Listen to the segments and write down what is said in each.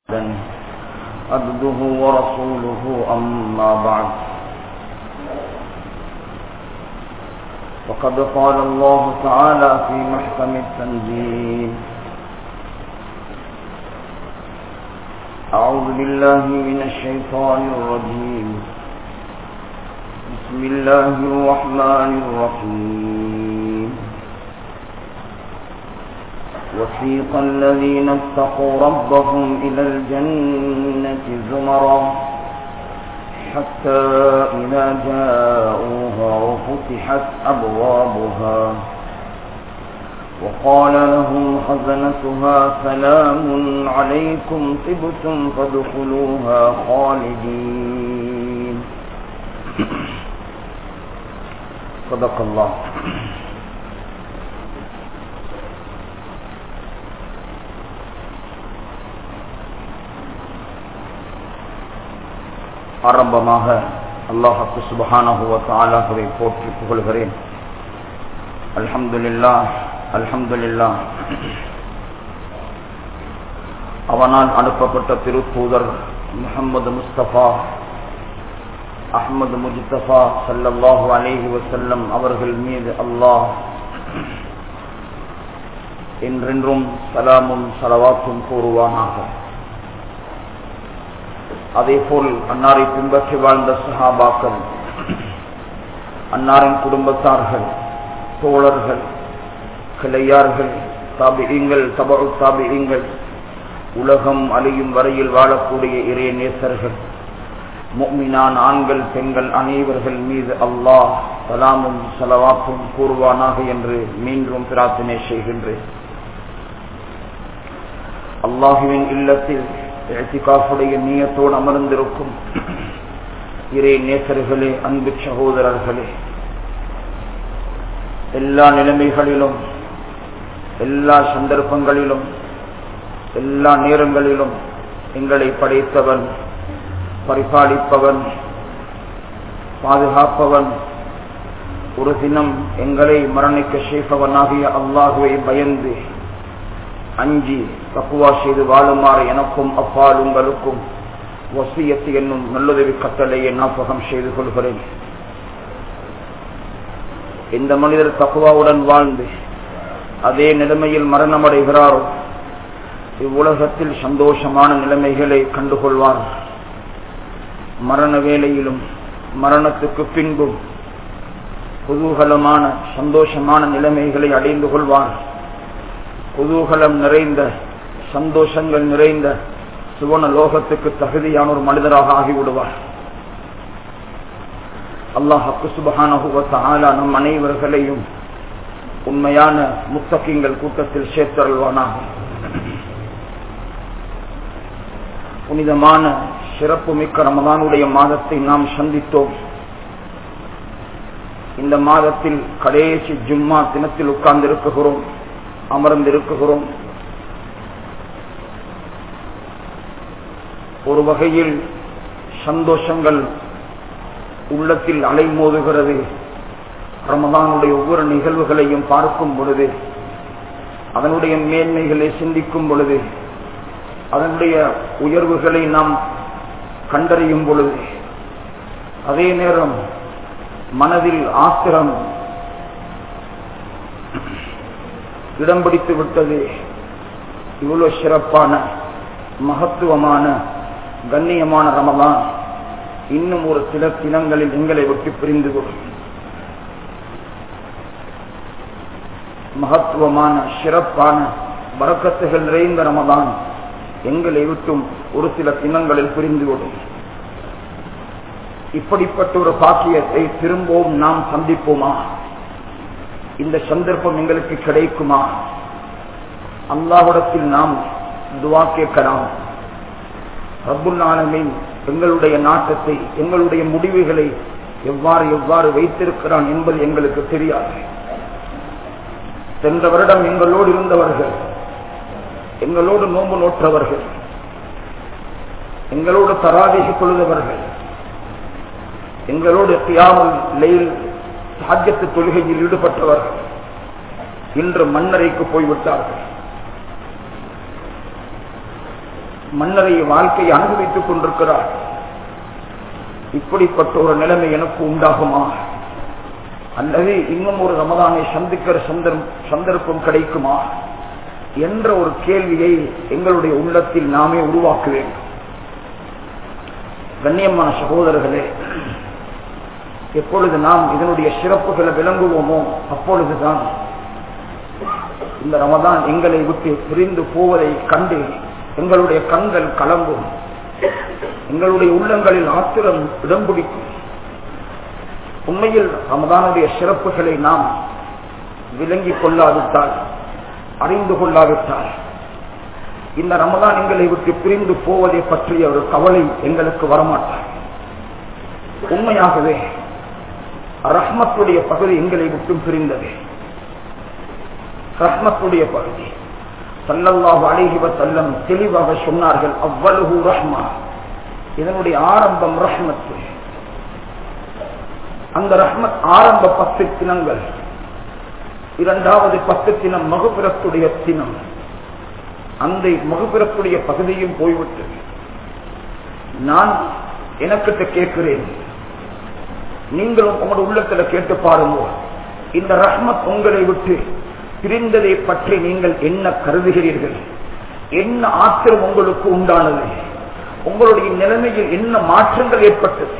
عبده ورسوله أما بعد وقد قال الله تعالى في محكم التنزيل أعوذ بالله من الشيطان الرجيم بسم الله الرحمن الرحيم وسيق الذين اتقوا ربهم إلى الجنة زمرا حتى إذا جاءوها وفتحت أبوابها وقال لهم خزنتها سلام عليكم طبتم فادخلوها خالدين صدق الله ஆரம்பமாக அல்லாஹு சுபஹானஹுவ தாலாஹுவை போற்றி புகழ்கிறேன் அல்ஹம்துலில்லா அல்ஹம்துலில்லா அவனால் அனுப்பப்பட்ட திருத்தூதர் முகமது முஸ்தபா அஹமது முஜித்தபா சல்லல்லாஹு அலேஹி வசல்லம் அவர்கள் மீது அல்லாஹ் என்றென்றும் சலாமும் சலவாத்தும் கூறுவானாக அதே போல் அன்னாரை பின்பற்றி வாழ்ந்த சஹாபாக்கள் அன்னாரின் குடும்பத்தார்கள் தோழர்கள் கிளையார்கள் தாபிகங்கள் தபு தாபிகங்கள் உலகம் அழியும் வரையில் வாழக்கூடிய இறை நேசர்கள் முக்மினான் ஆண்கள் பெண்கள் அனைவர்கள் மீது அல்லாஹ் சலாமும் சலவாப்பும் கூறுவானாக என்று மீண்டும் பிரார்த்தனை செய்கின்றேன் அல்லாஹுவின் இல்லத்தில் இழத்திகாஃபுடைய நீயத்தோடு அமர்ந்திருக்கும் இறை நேசர்களே அன்பு சகோதரர்களே எல்லா நிலைமைகளிலும் எல்லா சந்தர்ப்பங்களிலும் எல்லா நேரங்களிலும் எங்களை படைத்தவன் பரிபாலிப்பவன் பாதுகாப்பவன் ஒரு தினம் எங்களை மரணிக்க செய்பவனாகிய அல்லாஹுவை பயந்து அஞ்சி தப்புவா செய்து வாழுமாறு எனக்கும் அப்பால் உங்களுக்கும் வசியத்து என்னும் நல்லுதவி கட்டளையை ஞாபகம் செய்து கொள்கிறேன் இந்த மனிதர் தக்குவாவுடன் வாழ்ந்து அதே நிலைமையில் மரணமடைகிறாரோ இவ்வுலகத்தில் சந்தோஷமான நிலைமைகளை கண்டுகொள்வார் மரண வேலையிலும் மரணத்துக்கு பின்பும் குதூகலமான சந்தோஷமான நிலைமைகளை அடைந்து கொள்வார் குதூகலம் நிறைந்த சந்தோஷங்கள் நிறைந்த சுவன லோகத்துக்கு தகுதியான ஒரு மனிதராக ஆகிவிடுவார் அல்லாஹக்கு சுபகான நம் அனைவர்களையும் உண்மையான முத்தகிங்கள் கூட்டத்தில் சேர்த்தருள்வானாக புனிதமான சிறப்பு மிக்க ரமதானுடைய மாதத்தை நாம் சந்தித்தோம் இந்த மாதத்தில் கடைசி ஜும்மா தினத்தில் உட்கார்ந்திருக்குகிறோம் அமர்ந்திருக்குகிறோம் ஒரு வகையில் சந்தோஷங்கள் உள்ளத்தில் அலைமோதுகிறது ரமதானுடைய ஒவ்வொரு நிகழ்வுகளையும் பார்க்கும் பொழுது அதனுடைய மேன்மைகளை சிந்திக்கும் பொழுது அதனுடைய உயர்வுகளை நாம் கண்டறியும் பொழுது அதே நேரம் மனதில் ஆத்திரம் இடம் பிடித்து விட்டது இவ்வளவு சிறப்பான மகத்துவமான கண்ணியமான ரமதான் இன்னும் ஒரு சில தினங்களில் எங்களை விட்டு பிரிந்து கொள்ளும் மகத்துவமான சிறப்பான வரக்கத்துகள் நிறைந்த ரமதான் எங்களை விட்டும் ஒரு சில தினங்களில் பிரிந்து கொள்ளும் இப்படிப்பட்ட ஒரு பாக்கியத்தை திரும்பவும் நாம் சந்திப்போமா இந்த சந்தர்ப்பம் எங்களுக்கு கிடைக்குமா அல்லாஹிடத்தில் நாம் துவா கேட்கலாம் ரப்புல் ஆலமின் எங்களுடைய நாட்டத்தை எங்களுடைய முடிவுகளை எவ்வாறு எவ்வாறு வைத்திருக்கிறான் என்பது எங்களுக்கு தெரியாது சென்ற வருடம் எங்களோடு இருந்தவர்கள் எங்களோடு நோம்பு நோற்றவர்கள் எங்களோடு தராதிகி கொள்ளுதவர்கள் எங்களோடு தியாமல் லெயில் சாஜத்து தொழுகையில் ஈடுபட்டவர்கள் இன்று மன்னரைக்கு போய்விட்டார்கள் மன்னரை வாழ்க்கையை அனுபவித்துக் கொண்டிருக்கிறார் இப்படிப்பட்ட ஒரு நிலைமை எனக்கு உண்டாகுமா அல்லது இன்னும் ஒரு ரமதானை சந்திக்கிற சந்தர்ப்பம் கிடைக்குமா என்ற ஒரு கேள்வியை எங்களுடைய உள்ளத்தில் நாமே உருவாக்க வேண்டும் கண்ணியமான சகோதரர்களே எப்பொழுது நாம் இதனுடைய சிறப்புகளை விளங்குவோமோ அப்பொழுதுதான் இந்த ரமதான் எங்களை விட்டு பிரிந்து போவதை கண்டு எங்களுடைய கண்கள் கலங்கும் எங்களுடைய உள்ளங்களில் ஆத்திரம் இடம் பிடிக்கும் உண்மையில் ரமதானுடைய சிறப்புகளை நாம் விளங்கிக் கொள்ளாவிட்டால் அறிந்து கொள்ளாவிட்டால் இந்த ரமதான் எங்களை விட்டு பிரிந்து போவதை பற்றிய ஒரு கவலை எங்களுக்கு வரமாட்டார் உண்மையாகவே ரஹ்மத்துடைய பகுதி எங்களை விட்டும் பிரிந்தது ரஹ்மத்துடைய பகுதி சல்லல்லாஹு அலைஹி வஸல்லம் தெளிவாக சொன்னார்கள் அவ்வளவு ரஹ்மா இதனுடைய ஆரம்பம் ரஹ்மத்து அந்த ரஹ்மத் ஆரம்ப பத்து தினங்கள் இரண்டாவது பத்து தினம் மகுபிரத்துடைய தினம் அந்த மகுபிரத்துடைய பகுதியும் போய்விட்டது நான் எனக்கிட்ட கேட்கிறேன் நீங்களும் உங்களோட உள்ளத்துல கேட்டு பாருங்க இந்த ரஹ்மத் உங்களை விட்டு பிரிந்ததை பற்றி நீங்கள் என்ன கருதுகிறீர்கள் என்ன ஆத்திரம் உங்களுக்கு உண்டானது உங்களுடைய நிலைமையில் என்ன மாற்றங்கள் ஏற்பட்டது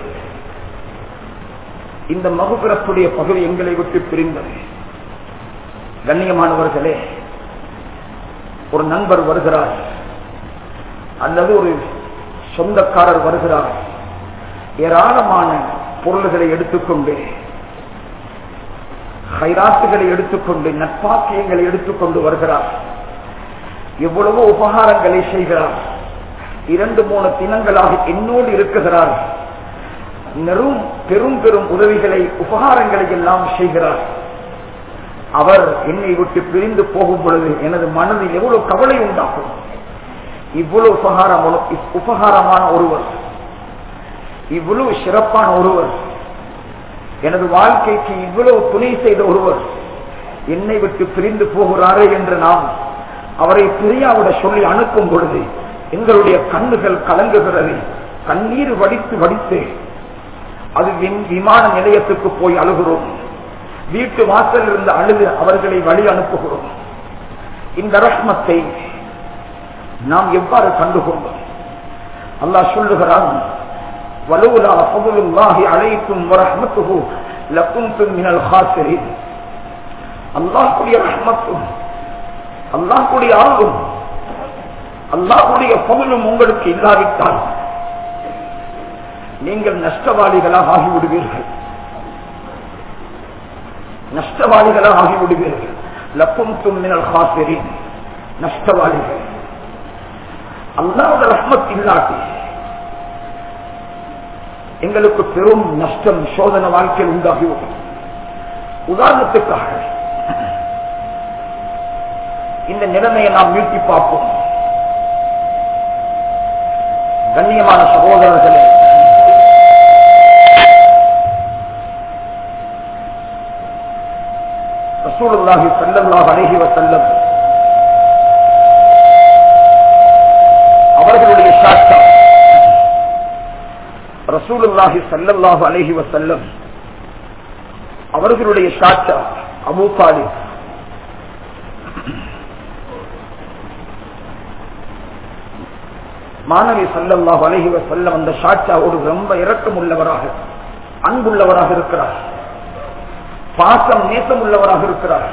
இந்த மகுபிரத்துடைய பகுதி எங்களை விட்டு பிரிந்தது கண்ணியமானவர்களே ஒரு நண்பர் வருகிறார் அல்லது ஒரு சொந்தக்காரர் வருகிறார் ஏராளமான பொருள்களை எடுத்துக்கொண்டு ஹைராத்துகளை எடுத்துக்கொண்டு நட்பாக்கியங்களை எடுத்துக்கொண்டு வருகிறார் எவ்வளவோ உபகாரங்களை செய்கிறார் இரண்டு மூணு தினங்களாக என்னோடு இருக்குகிறார் நெரும் பெரும் பெரும் உதவிகளை உபகாரங்களை எல்லாம் செய்கிறார் அவர் என்னை விட்டு பிரிந்து போகும் பொழுது எனது மனதில் எவ்வளவு கவலை உண்டாகும் இவ்வளவு உபகாரம் உபகாரமான ஒருவர் இவ்வளவு சிறப்பான ஒருவர் எனது வாழ்க்கைக்கு இவ்வளவு துணை செய்த ஒருவர் என்னை விட்டு பிரிந்து போகிறாரே என்று நாம் அவரை பிரியாவிட சொல்லி அனுப்பும் பொழுது எங்களுடைய கண்ணுகள் கலங்குகிறது கண்ணீர் வடித்து வடித்து அது விமான நிலையத்துக்கு போய் அழுகிறோம் வீட்டு வாசல் இருந்து அழுது அவர்களை வழி அனுப்புகிறோம் இந்த ரஹ்மத்தை நாம் எவ்வாறு கண்டுகொண்டோம் அல்லாஹ் சொல்லுகிறான் வலூலா ஃபதுலுல்லாஹி அலைக்கும் வரஹ்மத்துஹு லகுன்தும் மினல் காசிரின் அல்லாஹ்வுடைய ரஹ்மத்தும் அல்லாஹ்வுடைய அருளும் அல்லாஹ்வுடைய பகுலும் உங்களுக்கு இல்லாவிட்டால் நீங்கள் நஷ்டவாளிகளாக ஆகிவிடுவீர்கள் நஷ்டவாளிகளாக ஆகிவிடுவீர்கள் லப்பும் தும்மினல் காசிரின் நஷ்டவாளிகள் அல்லாவோட ரஹ்மத் இல்லாட்டி எங்களுக்கு பெரும் நஷ்டம் சோதனை வாழ்க்கையில் உண்டாகிவிடும் உதாரணத்துக்காக இந்த நிலைமையை நாம் மீட்டி பார்ப்போம் கண்ணியமான சகோதரர்களே ரசூலுல்லாஹி ஸல்லல்லாஹு அலைஹி வஸல்லம் அவர்களுடைய சாட்சம் ரசூலுல்லாஹி ஸல்லல்லாஹு அலைஹி வஸல்லம் அவர்களுடைய சாட்சா அபூ தாலிப் மாணவி சல்லல்லாஹு அலைஹி வஸல்லம் அந்த சாட்சாவோடு ரொம்ப இரக்கம் உள்ளவராக அன்புள்ளவராக இருக்கிறார் பாசம் நேசம் உள்ளவராக இருக்கிறார்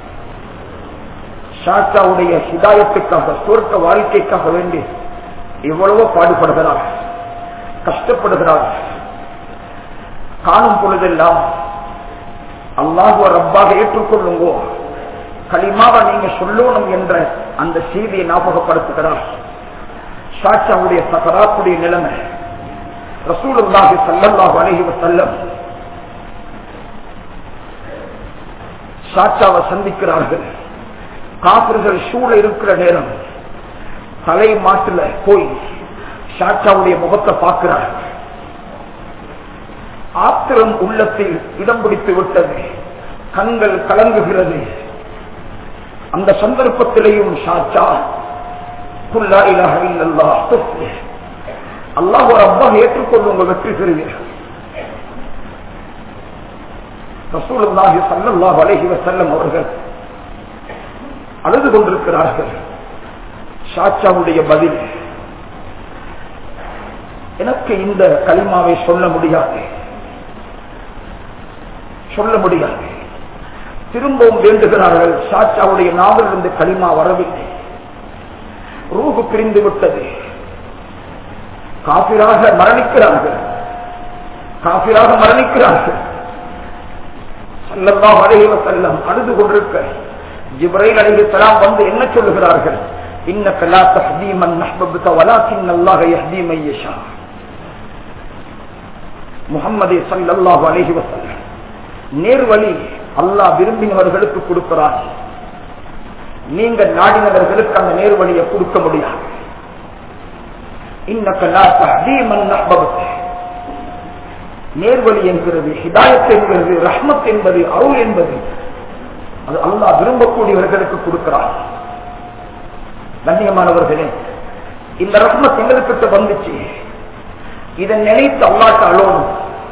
ஷாச்சாவுடைய ஹிதாயத்துக்காக சொர்க்க வாழ்க்கைக்காக வேண்டி எவ்வளவோ பாடுபடுகிறார் கஷ்டப்படுகிறார் காணும் பொழுதெல்லாம் அல்லாஹுவ ரப்பாக ஏற்றுக்கொள்ளுங்கோ களிமாவை நீங்க சொல்லணும் என்ற அந்த செய்தியை ஞாபகப்படுத்துகிறார் ஷாச்சாவுடைய சகராத்துடைய நிலைமை ரசூலுல்லாஹி சல்லல்லாஹு அலைஹி வஸல்லம் சாச்சாவை சந்திக்கிறார்கள் காப்பிர்கள் சூழ இருக்கிற நேரம் தலை மாட்டுல போய் சாச்சாவுடைய முகத்தை பார்க்கிறார் ஆத்திரம் உள்ளத்தில் இடம் பிடித்து விட்டது கண்கள் கலங்குகிறது அந்த சந்தர்ப்பத்திலேயும் சாச்சா குல்லா இலாஹ இல்லல்லாஹ் துஃப்லிஹ் அல்லாஹ் ஒரு அப்பாஹ் ஏற்றுக்கொள்ளுங்க வெற்றி பெறுவீர்கள் ரசூலுல்லாஹி ஸல்லல்லாஹு அலைஹி வஸல்லம் அவர்கள் அழுது கொண்டிருக்கிறார்கள் ஷாச்சாவுடைய பதில் எனக்கு இந்த களிமாவை சொல்ல முடியாது சொல்ல முடியாது திரும்பவும் வேண்டுகிறார்கள் ஷாச்சாவுடைய நாவிலிருந்து களிமா வரவில்லை ரூகு பிரிந்து விட்டது காபிராக மரணிக்கிறார்கள் காபிராக மரணிக்கிறார்கள் சல்லல்லாஹு அலைஹி வஸல்லம் அழுது கொண்டிருக்க ஜிப்ரைல் அலைஹிஸ்ஸலாம் வந்து என்ன சொல்லுகிறார்கள் இன்னக லா தஹ்தி மன் நஹ்பப்த வலாக்கின் அல்லாஹ் யஹ்தி மன் யஷா முஹம்மதே ஸல்லல்லாஹு அலைஹி வஸல்லம் நேர்வழி அல்லாஹ் விரும்பினவர்களுக்கு கொடுக்கிறான் நீங்க நாடினவர்களுக்கு அந்த நேர்வழியை கொடுக்க முடியாது இன்னக லா தஹ்தி மன் நஹ்பப்த நேர்வழி என்கிறது ஹிதாயத் என்கிறது ரஹ்மத் என்பது அருள் என்பது அது அல்லாஹ் விரும்பக்கூடியவர்களுக்கு கொடுக்கிறார் கண்ணியமானவர்களே இந்த ரஹ்மத் எங்களுக்கு வந்துச்சு இதை நினைத்து அல்லாட்ட அலோனும்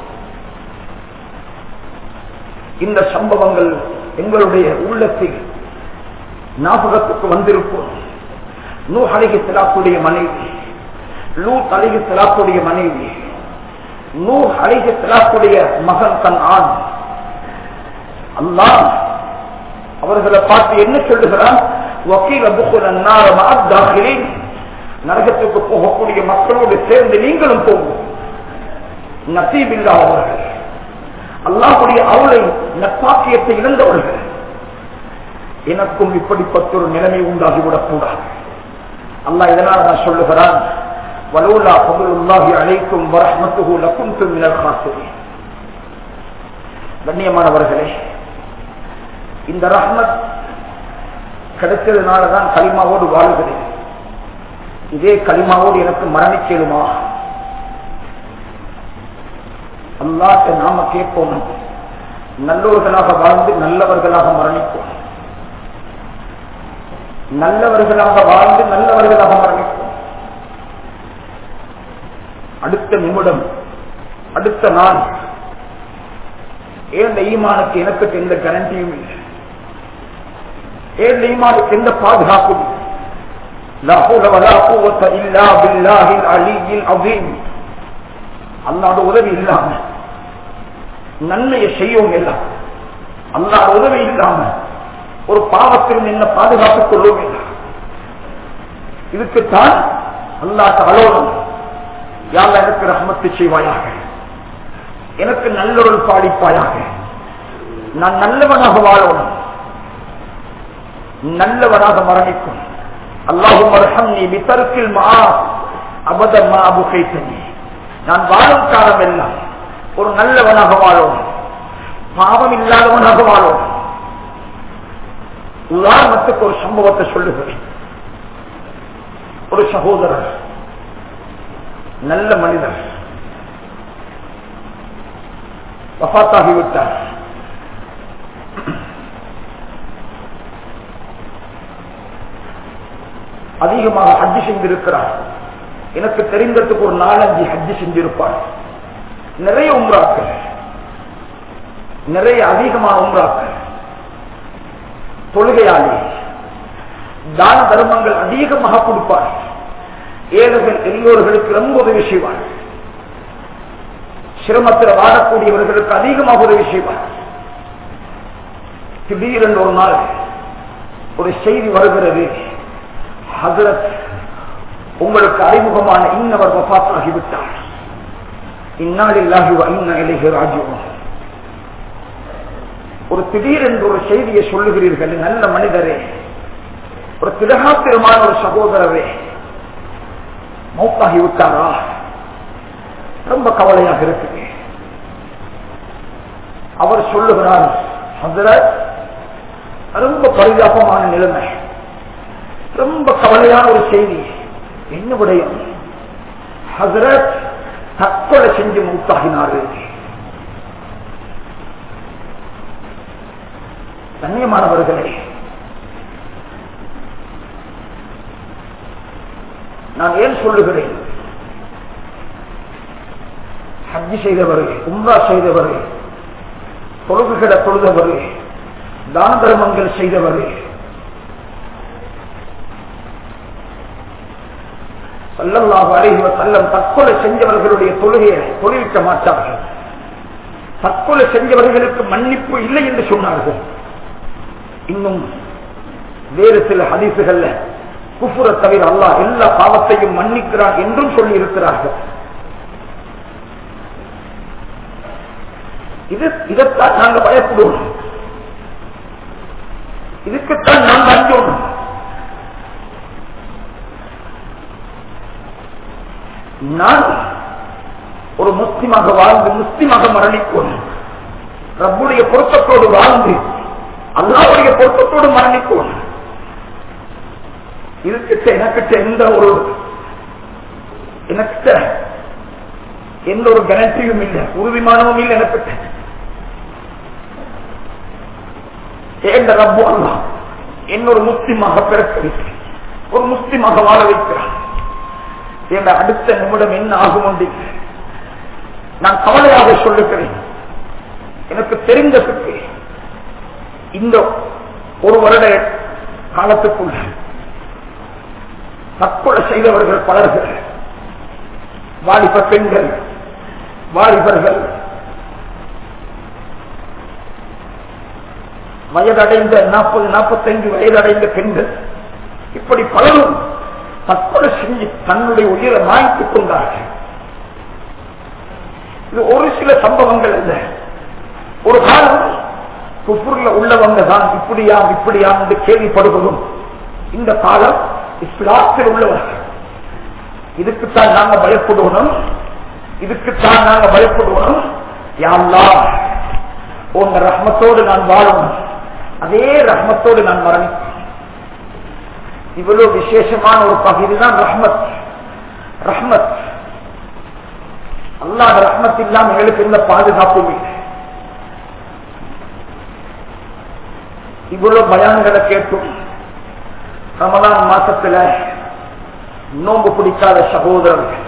இந்த சம்பவங்கள் எங்களுடைய உள்ளத்தில் ஞாபகத்துக்கு வந்திருக்கும் நூ அழகி செலாக்குடைய மனைவி லூ அழகி செலாக்குடைய மனைவி நூ அழகி செலாக்குடைய மகன் தன் ஆண் அல்லாஹ் அவர்களை பார்த்து என்ன சொல்லுகிறான் வக்கீல் அபுக்குல் நரகத்துக்கு போகக்கூடிய மக்களோடு சேர்ந்து நீங்களும் போகும் நசீபில்லா அவர்கள் அல்லாஹுடைய அவளை நட்பாக்கியத்தை இழந்தவர்கள் எனக்கும் இப்படிப்பட்ட ஒரு நிலைமை உண்டாகிவிடக் கூடாது அல்லாஹ் இதனால் நான் சொல்லுகிறான் வலூலா பகுலுல்லாஹி அழைக்கும் வரஹ்மத்துஹு லகுன்தும் மினல் காசிரின் கண்ணியமானவர்களே இந்த ரஹ்மத் கிடைச்சதுனாலதான் களிமாவோடு வாழுகிறேன் இதே களிமாவோடு எனக்கு மரணிக்கலுமா அல்லாட்ட நாம கேட்போம் நல்லவர்களாக வாழ்ந்து நல்லவர்களாக மரணிப்போம் நல்லவர்களாக வாழ்ந்து நல்லவர்களாக மரணிப்போம் அடுத்த நிமிடம் அடுத்த நாள் ஏன் ஈமானுக்கு எனக்கு எந்த கரண்டியும் இல்லை ஏன் ஈமானுக்கு எந்த பாதுகாப்பும் அல்லாட உதவி இல்லாம நன்மையை செய்யும் எல்லாம் அல்லாட உதவி இல்லாம ஒரு பாவத்தில் என்ன பாதுகாத்துக் கொள்ளும் இல்லை இதுக்குத்தான் அல்லாட்ட அலோலம் யார் எனக்கு ரஹமத்து செய்வாயாக எனக்கு நல்லொருள் பாடிப்பாயாக நான் நல்லவனாக வாழணும் நல்லவனாக மரணிக்கும் அல்லாஹும் அரஹம்னி வித்தருக்கில் மா அபதமா அபுகைத்தனி நான் வாழும் காலம் எல்லாம் ஒரு நல்லவனாக வாழணும் பாவம் இல்லாதவனாக வாழணும் உதாரணத்துக்கு ஒரு சம்பவத்தை சொல்லுகிறேன் ஒரு சகோதரர் நல்ல மனிதர் வஃத்தாகிவிட்டார் அதிகமாக ஹஜ்ஜி செஞ்சிருக்கிறார் எனக்கு தெரிந்ததுக்கு ஒரு நாலஞ்சு ஹஜ்ஜி செஞ்சிருப்பார் நிறைய உம்ராக்கள் நிறைய அதிகமான உம்ராக்கள் தொழுகையாளி தான தர்மங்கள் அதிகமாக கொடுப்பார் ஏழைகள் எல்லோர்களுக்கு ரொம்ப உதவி செய்வார் சிரமத்தில் வாழக்கூடியவர்களுக்கு அதிகமாக உதவி செய்வார் திடீரென்று ஒரு நாள் ஒரு செய்தி வருகிறது ஹசரத் உங்களுக்கு அறிமுகமான இன்னவர் வபாத் ஆகிவிட்டார் இந்நாளில்லாகி இன்ன இலகி ராஜ்யம் ஒரு திடீரென்று ஒரு செய்தியை சொல்லுகிறீர்கள் நல்ல மனிதரே ஒரு திலகாத்திரமான ஒரு சகோதரரே மௌத்தாகி விட்டாரா ரொம்ப கவலையாக இருக்குது அவர் சொல்லுகிறார் ஹசரத் ரொம்ப பரிதாபமான நிலைமை ரொம்ப கவலையான ஒரு செய்தி என்ன விடயம் ஹசரத் தற்கொலை செஞ்சு மூத்தாகினார்கள் கண்ணியமானவர்களே நான் ஏன் சொல்லுகிறேன் ஹஜ்ஜி செய்தவர்கள் உம்ரா செய்தவர்கள் தொழுகுகளை தொழுதவர்கள் தான தர்மங்கள் செய்தவர்கள் சல்லல்லாஹு அலைஹி வஸல்லம் தற்கொலை செஞ்சவர்களுடைய தொழுகையை தொழுவிக்க மாட்டார்கள் தற்கொலை செஞ்சவர்களுக்கு மன்னிப்பு இல்லை என்று சொன்னார்கள் இன்னும் வேறு சில ஹதீசுகள்ல குஃபுர தவிர அல்லாஹ் எல்லா பாவத்தையும் மன்னிக்கிறான் என்றும் சொல்லி இருக்கிறார்கள் இது இதைத்தான் நாங்க பயப்படுவோம் இதுக்குத்தான் நாங்க அஞ்சோம் நான் ஒரு முஸ்லிமாக வாழ்ந்து முஸ்லிமாக மரணிப்போம் ரப்புடைய பொருத்தத்தோடு வாழ்ந்து அல்லாவுடைய பொருத்தத்தோடு மரணிப்போம் இதுக்கிட்ட எனக்கிட்ட எந்த ஒரு எனக்கிட்ட எந்த ஒரு கேரண்டியும் இல்லை உறுதிமானமும் இல்லை எனக்கிட்ட ஏண்ட ரப்பு அல்லா என்னொரு முஸ்லிமாக பிறக்க வைக்கிறேன் ஒரு முஸ்லிமாக வாழ வைக்கிறான் என்ற அடுத்த நிமிடம் என்ன ஆகும் என்று நான் கவலையாக சொல்லுகிறேன் எனக்கு தெரிந்ததுக்கு இந்த ஒரு வருட காலத்துக்குள்ள தற்கொலை செய்தவர்கள் பலர்கள் வாலிப பெண்கள் வாலிபர்கள் வயதடைந்த நாற்பது நாற்பத்தைந்து வயதடைந்த பெண்கள் இப்படி பலரும் தற்கொலை செஞ்சு தன்னுடைய உயிரை மாய்த்துக் கொண்டார்கள் இது ஒரு சில சம்பவங்கள் அல்ல ஒரு காலம் குப்பூர்ல உள்ளவங்க தான் இப்படியாம் இப்படியாம் என்று கேள்விப்படுவதும் இந்த காலம் இஸ்லாத்தில் உள்ளவர்கள் இதுக்குத்தான் நாங்க பயப்படுவோம் இதுக்குத்தான் நாங்க பயப்படுவோம் யாழ்லா உங்க ரஹ்மத்தோடு நான் வாழணும் அதே ரஹ்மத்தோடு நான் மரணிப்பேன் இவ்வளவு விசேஷமான ஒரு பகுதி தான் ரஹ்மத் ரஹ்மத் அல்லாத ரஹ்மத் இல்லாம எங்களுக்கு எந்த பாதுகாப்பும் இல்லை இவ்வளவு பயான்களை கேட்டும் ரமதான் மாசத்துல நோம்பு பிடிக்காத சகோதரர்கள்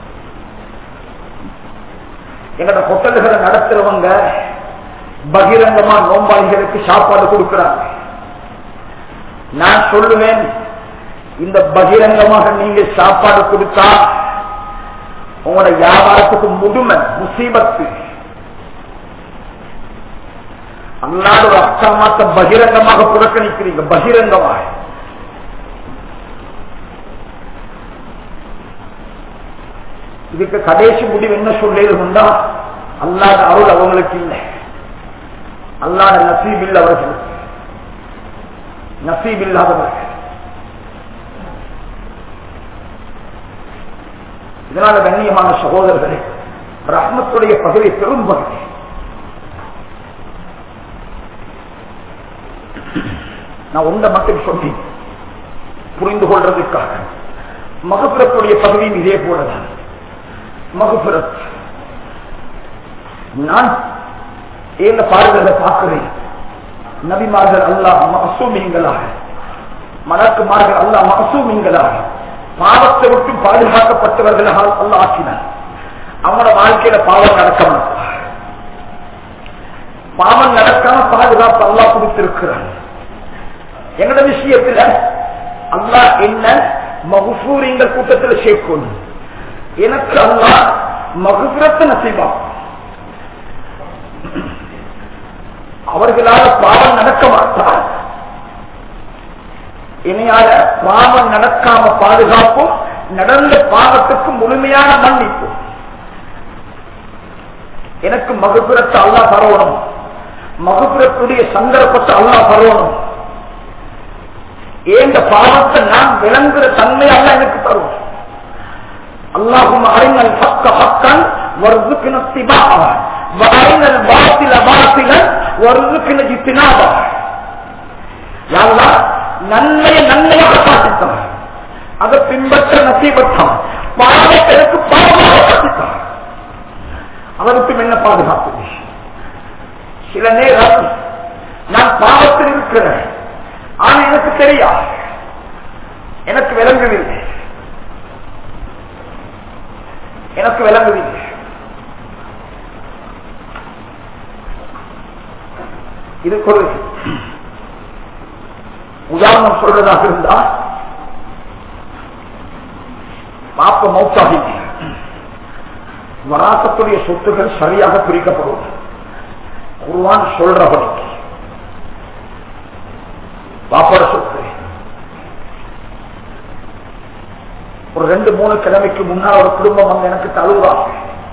எங்கட ஹோட்டல்களை நடத்துறவங்க பகிரங்கமா நோம்பாளிகளுக்கு சாப்பாடு கொடுக்கிறாங்க நான் சொல்லுவேன் இந்த பகிரங்கமாக நீங்க சாப்பாடு கொடுத்தா உங்களோட வியாபாரத்துக்கு முதுமை முசீபத்து அல்லாத ஒரு அக்கமாத்த பகிரங்கமாக புறக்கணிக்கிறீங்க பகிரங்கமாக இதுக்கு கடைசி முடிவு என்ன சொல்லிருந்தா அல்லாத அருள் அவங்களுக்கு இல்லை அல்லாத நசீப் இல்லை அவர்களுக்கு நசீப் இல்லாதவர்கள் இதனால கண்ணியமான சகோதரர்களே ரஹ்மத்துடைய பகுதி பெரும் பகுதி நான் உண்ட மட்டும் சொன்னேன் புரிந்து கொள்றதுக்காக மகபுரத்துடைய பகுதியும் இதே போலதான் மகபுரத் நான் ஏந்த பாடுகிறத பார்க்கிறேன் நபிமார்கள் அல்லாஹ் மகசூமிங்களாக மலக்குமார்கள் அல்லாஹ் மகசூமிங்களாக பாவத்தை விட்டு பாதுகாக்கப்பட்டவர்களாக அல்ல ஆக்கினார் அவங்களோட வாழ்க்கையில பாவம் நடக்க மாட்டார் பாவம் நடக்காம பாதுகாப்பு அல்லா கொடுத்திருக்கிறார் எங்கட விஷயத்துல அல்லா என்ன மகுசூர் இந்த கூட்டத்தில் சேர்க்கணும் எனக்கு அல்லா மகுபுரத்தை நசைவா அவர்களால் பாவம் நடக்க மாட்டார் இணையால பாவம் நடக்காம பாதுகாப்பும் நடந்த பாவத்துக்கு முழுமையான மன்னிப்பும் எனக்கு மகுபுரத்தை அல்லா தரணும் மகுபுரத்துடைய சந்தர்ப்பத்தை அல்லா தரணும் ஏந்த பாவத்தை நான் விளங்குற தன்மை அல்ல எனக்கு தரும் அல்லாஹும் அறிஞல் ஹக்க ஹக்கன் வர்துக்கின திபாவ வரைஞல் பாத்தில பாத்திலன் வர்துக்கின ஜித்தினாவா யாரா நன்மையை நன்மையாக காட்டித்தான் அதை பின்பற்ற நசீபத்தான் பாவத்திற்கு பாவமாக காட்டித்தான் அவருக்கும் என்ன பாதுகாப்பு சில நேரம் நான் பாவத்தில் இருக்கிறேன் ஆனா எனக்கு தெரியா எனக்கு விளங்கவில்லை எனக்கு விளங்குவீங்க இதுக்கு ஒரு உதாரணம் சொல்றதாக இருந்தா பாப்ப மௌத்தாகி வராசத்துடைய சொத்துகள் சரியாக பிரிக்கப்படும் குருவான் சொல்றபடி பாப்போட சொத்து ஒரு ரெண்டு மூணு கிழமைக்கு முன்னால் ஒரு குடும்பம் வந்து எனக்கு தழுவாங்க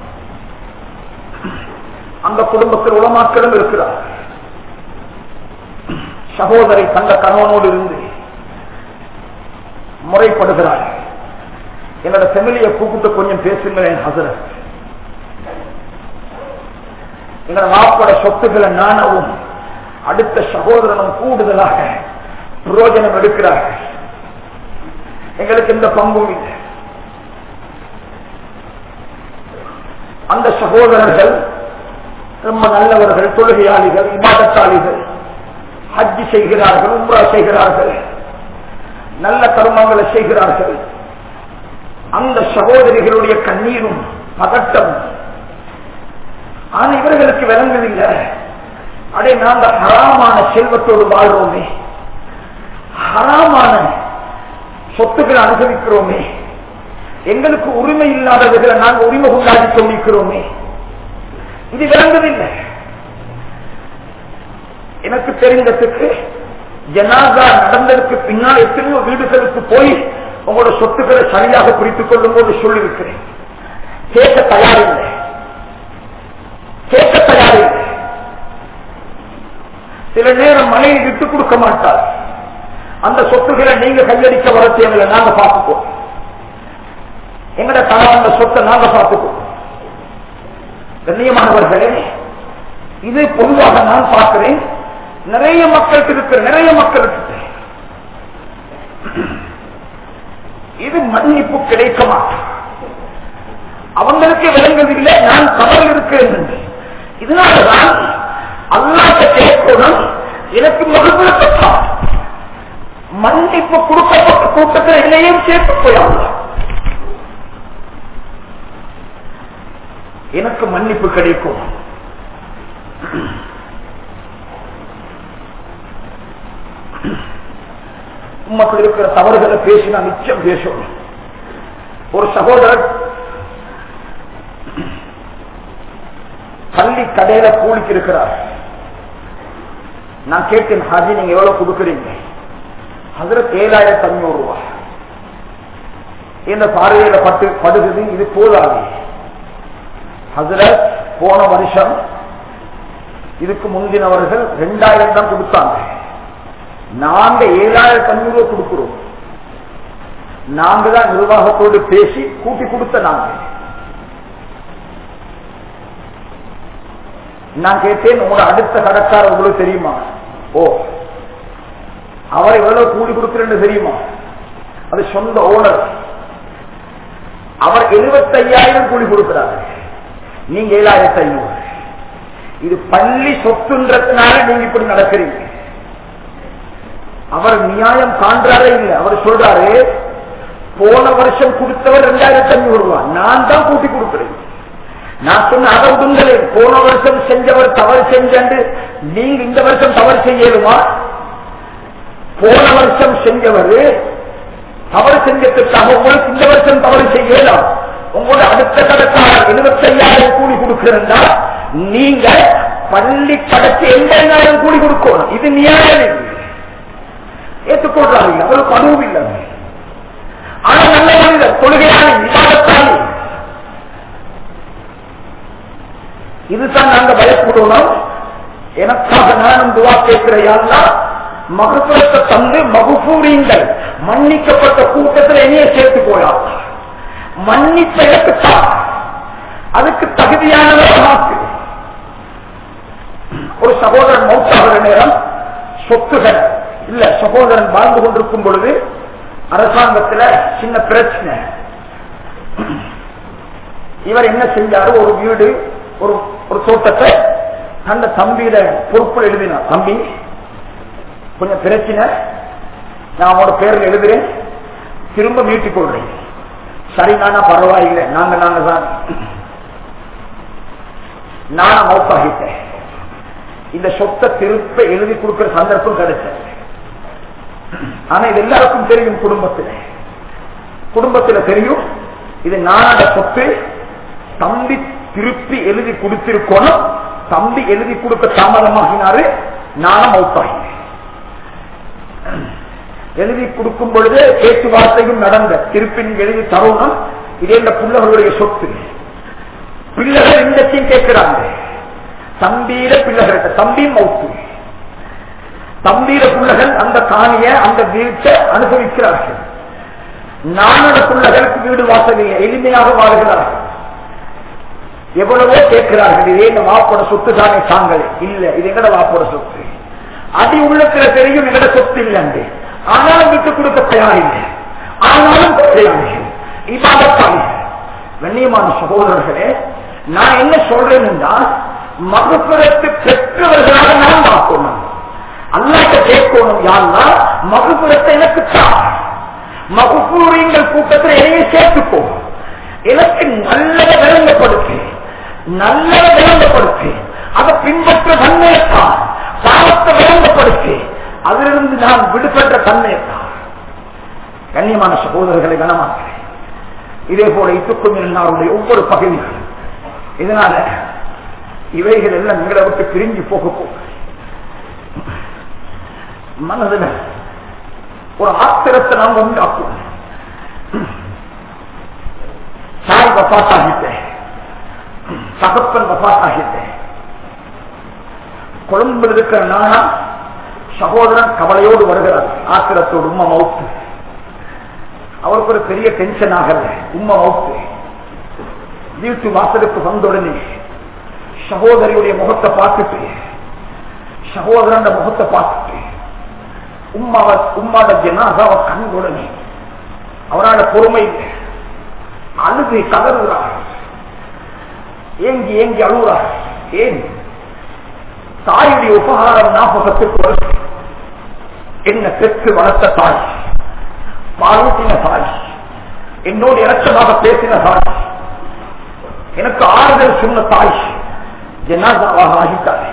அந்த குடும்பத்தில் உளமாக்களும் இருக்கிறார் சகோதரி தந்த கணவனோடு இருந்து முறைப்படுகிறார் என்னோட செமிலியை கூப்பிட்டு கொஞ்சம் பேசுங்களேன் ஹசரத் எங்களோட வாப்போட சொத்துக்களை நானவும் அடுத்த சகோதரனும் கூடுதலாக பிரயோஜனம் எடுக்கிறார்கள் எங்களுக்கு எந்த பங்கும் இல்லை அந்த சகோதரர்கள் ரொம்ப நல்லவர்கள் தொழுகையாளிகள் இமாதத்தாளிகள் ஹஜ்ஜி செய்கிறார்கள் உம்ரா செய்கிறார்கள் நல்ல கர்மங்களை செய்கிறார்கள் அந்த சகோதரிகளுடைய கண்ணீரும் பதட்டம் ஆனா இவர்களுக்கு விளங்குதில்லை அடே நாங்க ஹராமான செல்வத்தோடு வாழ்றோமே ஹராமான சொத்துக்களை அனுபவிக்கிறோமே எங்களுக்கு உரிமை இல்லாதவர்களை நாங்கள் உரிமை கொண்டாடி கொண்டிருக்கிறோமே இது விளங்குதில்லை எனக்கு தெரிந்ததுக்கு ஜனாதா நடந்ததுக்கு பின்னால் எத்தனையோ வீடுகளுக்கு போய் உங்களோட சொத்துக்களை சரியாக பிரித்துக் கொள்ளும் போது சொல்லியிருக்கிறேன் கேட்க தயாரில்லை கேட்க தயாரில்லை சில நேரம் மனைவி விட்டுக் கொடுக்க மாட்டார் அந்த சொத்துக்களை நீங்க கையடிக்க வர தேவையில்லை நாங்க பார்த்துப்போம் எங்கட கணவன் சொத்தை நாங்க பார்த்துப்போம் கண்ணியமானவர்களே இது பொதுவாக நான் பார்க்கிறேன் நிறைய மக்களுக்கு இருக்கிற நிறைய மக்களுக்கு இது மன்னிப்பு கிடைக்க மாட்டேன் அவங்களுக்கு விளங்குவதில்லை நான் தவறு இருக்கிறேன் என்று இதனாலதான் அல்லாத கேட்கணும் எனக்கு மறுபடித்தான் மன்னிப்பு கொடுக்கப்பட்ட கூட்டத்தில் என்னையும் சேர்த்து போயாங்க எனக்கு மன்னிப்பு கிடைக்கும் உமக்கு இருக்கிற தவறுகளை பேசினா நிச்சயம் பேசணும் ஒரு சகோதரர் பள்ளி கடையில கூலிக்கு இருக்கிறார் நான் கேட்டேன் ஹாஜி நீங்க எவ்வளவு கொடுக்குறீங்க ஹசரத் ஏழாயிரத்தி அஞ்சூறு ரூபாய் இந்த பார்வையில பட்டு படுகுது இது போதாது ஹசரத் போன வருஷம் இதுக்கு முந்தினவர்கள் ரெண்டாயிரம் தான் கொடுத்தாங்க நாங்க ஏழாயிரத்தி அஞ்சூறு ரூபாய் கொடுக்கிறோம் நாங்க தான் நிர்வாகத்தோடு பேசி கூட்டி கொடுத்த நாங்க நான் கேட்டேன் உங்களோட அடுத்த கடைக்காரர் உங்களுக்கு தெரியுமா ஓ அவர் எவ்வளவு கூலி கொடுக்கிறேன்னு தெரியுமா அது சொந்த ஓனர் அவர் எழுபத்தையாயிரம் கூலி கொடுக்கிறார் நீங்க ஏழாயிரத்தி ஐநூறு இது பள்ளி சொத்துன்றதுனால நீங்க இப்படி நடக்கிறீங்க அவர் நியாயம் காண்றாரே இல்லை அவர் சொல்றாரு போன வருஷம் கொடுத்தவர் ரெண்டாயிரத்தி ஐநூறு ரூபாய் நான் தான் கூட்டி கொடுக்கிறேன் நான் சொன்ன அதை விடுங்களே போன வருஷம் செஞ்சவர் தவறு செஞ்சு நீங்க இந்த வருஷம் தவறு செய்யலுமா போன வருஷம் செஞ்சவர் தவறு செஞ்சதுக்காக உங்களுக்கு இந்த வருஷம் தவறு செய்யலாம் உங்களோட அடுத்த கடத்தார் எழுபத்தி ஐயாயிரம் கூலி கொடுக்கிறா நீங்க பள்ளி கடைக்கு எண்பதாயிரம் கூலி கொடுக்கணும் இது நியாயம் இல்லை ஏற்றுக்கொள்றாங்க அவருக்கு அனுபவம் இல்லை ஆனா நல்ல மனிதர் கொள்கையான விவாதத்தாலே இதுதான் நாங்க பயப்படணும் எனக்காக நானும் துவா கேட்கிறையா மகத்துவத்தை தந்து மகுபூரிங்கள் மன்னிக்கப்பட்ட கூட்டத்தில் என்னைய சேர்த்து போயா மன்னிப்ப எனக்குத்தான் அதுக்கு தகுதியானவராக்கு ஒரு சகோதரன் மௌத்தாகிற நேரம் சொத்துகள் இல்ல சகோதரன் வாழ்ந்து கொண்டிருக்கும் பொழுது அரசாங்கத்தில் சின்ன பிரச்சனை இவர் என்ன செஞ்சாரு ஒரு வீடு ஒரு ஒரு தோட்டத்தை அந்த தம்பியில பொறுப்பு எழுதினார் தம்பி கொஞ்சம் பிரச்சனை நான் அவனோட பேரில் எழுதுறேன் திரும்ப மீட்டிக் கொள்றேன் சரி நானா பரவாயில்லை நாங்க நாங்க தான் நானா மௌத்தாகிட்டேன் இந்த சொத்தை திருப்ப எழுதி கொடுக்கிற சந்தர்ப்பம் கிடைச்சது ஆனா இது எல்லாருக்கும் தெரியும் குடும்பத்துல குடும்பத்துல தெரியும் இது நானோட சொத்து தம்பி திருப்பி எழுதி கொடுத்திருக்கணும் தம்பி எழுதி கொடுக்க தாமதமாகினாரு நானும் மௌத்தாகினேன் எழுதி கொடுக்கும் பொழுது பேச்சுவார்த்தையும் நடந்த திருப்பி நீங்க எழுதி தரணும் இதே இந்த பிள்ளைகளுடைய சொத்து பிள்ளைகள் இந்தத்தையும் கேட்கிறாங்க தம்பீர பிள்ளைகள்கிட்ட தம்பி மௌத்து தம்பீர பிள்ளைகள் அந்த காணிய அந்த வீட்டை அனுபவிக்கிறார்கள் நானோட பிள்ளைகளுக்கு வீடு வாசலில் எளிமையாக வாழ்கிறார்கள் எவ்வளவோ கேட்கிறார்கள் இதே இந்த வாப்போட சொத்து தானே தாங்களே இல்ல இது எங்கட வாப்போட சொத்து அடி உள்ளத்துல தெரியும் எங்கட சொத்து இல்லை ஆனாலும் விட்டு கொடுக்க தயாரில்லை ஆனாலும் தயாரிகள் இவாதத்தாளிகள் கண்ணியமான சகோதரர்களே நான் என்ன சொல்றேன்னா மகுபுரத்து பெற்றவர்களாக நான் பார்க்கணும் அல்லாட்ட கேட்கணும் யாருன்னா மகுபுரத்தை எனக்கு தான் மகுபூரிங்கள் கூட்டத்தில் என்னைய சேர்த்துக்கோ எனக்கு நல்லதை விளங்கப்படுத்து நல்லதை விளங்கப்படுத்து அதை பின்பற்ற தன்மையத்தான் பாவத்தை விளங்கப்படுத்து அதிலிருந்து நான் விடுபட்ட தன்மையத்தான் கண்ணியமான சகோதரர்களை கனமாக்கிறேன் இதே போல இத்துக்கும் எல்லாருடைய ஒவ்வொரு பகுதிகள் இதனால இவைகள் எல்லாம் எங்களை விட்டு பிரிஞ்சு போக போக மனதில் ஒரு ஆத்திரத்தை நாம் உண்டாக்குவோம் தாய் வப்பாத்தாகிட்டேன் தகப்பன் வப்பாத்தாகிட்டேன் கொழும்பில் இருக்கிற நானா சகோதரன் கவலையோடு வருகிறார் ஆத்திரத்தோடு உண்மை மவுத்து அவருக்கு ஒரு பெரிய டென்ஷன் ஆகல உண்மை மவுத்து வீட்டு வாசலுக்கு வந்தவுடனே சகோதரியுடைய முகத்தை பார்த்துட்டு சகோதரன் முகத்தை பார்த்துட்டு உம்மாவ உம்மாட ஜனாதாவை கண் உடனே அவரால் பொறுமை இல்லை அழுது கதறுகிறார் ஏங்கி ஏங்கி அழுகிறார் ஏன் தாயுடைய உபகாரம் ஞாபகத்துக்கு வருது என்ன பெற்று வளர்த்த தாய் பாலூட்டின தாய் என்னோடு இறக்கமாக பேசின தாய் எனக்கு ஆறுதல் சொன்ன தாய் ஜனாதாவாக ஆகிட்டார்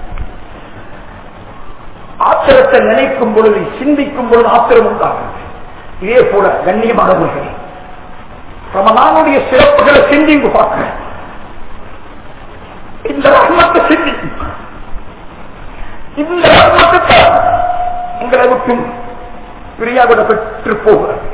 ஆத்திரத்தை நினைக்கும் பொழுது சிந்திக்கும் பொழுது ஆத்திரம் உண்டாகிறது இதே போல கண்ணியமானவர்களே ரமலானுடைய சிறப்புகளை சிந்திங்கு பார்க்கிறேன் இந்த ரத்னத்தை சிந்திக்கும் இந்த ரத்னத்தை எங்களை விட்டும் பிரியாவிட பெற்று போகிறது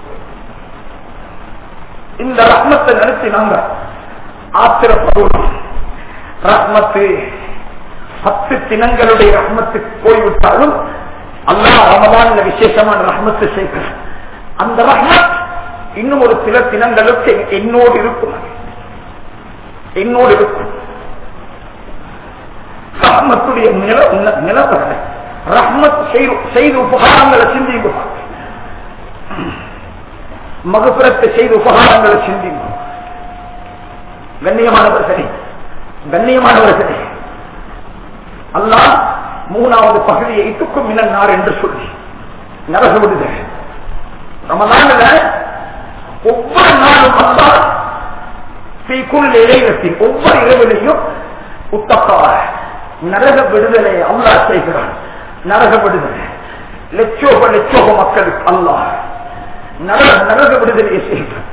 இந்த ரத்னத்தை நினைச்சு நாங்க ஆத்திரப்படுவோம் ரத்னத்து பத்து தினங்களுடைய ரஹ்மத்துக்கு போய்விட்டாலும் அல்லா ரமதான் விசேஷமான ரஹ்மத்து செய்கிறார் அந்த ரஹ்மத் இன்னும் ஒரு சில தினங்களுக்கு என்னோடு இருக்கும் என்னோடு இருக்கும் ரஹ்மத்துடைய நில நிலவரலை ரஹ்மத் செய்த உபகாரங்களை சிந்திங்க மகுபுரத்தை செய்த உபகாரங்களை சிந்திங்க கண்ணியமானவர்களே கண்ணியமானவர்களே அல்லாஹ் மூணாவது பகுதியை இட்டுக்கும் மின்னார் என்று சொல்லி நரக விடுதல் ரமதான்ல ஒவ்வொரு நாளும் அல்லா தீக்குள் இளையத்தில் ஒவ்வொரு இரவிலையும் உத்தப்பாக நரக விடுதலை அல்லா செய்கிறான் நரக விடுதலை லட்சோக லட்சோக மக்களுக்கு அல்லாஹ் நரக நரக விடுதலையை செய்கிறான்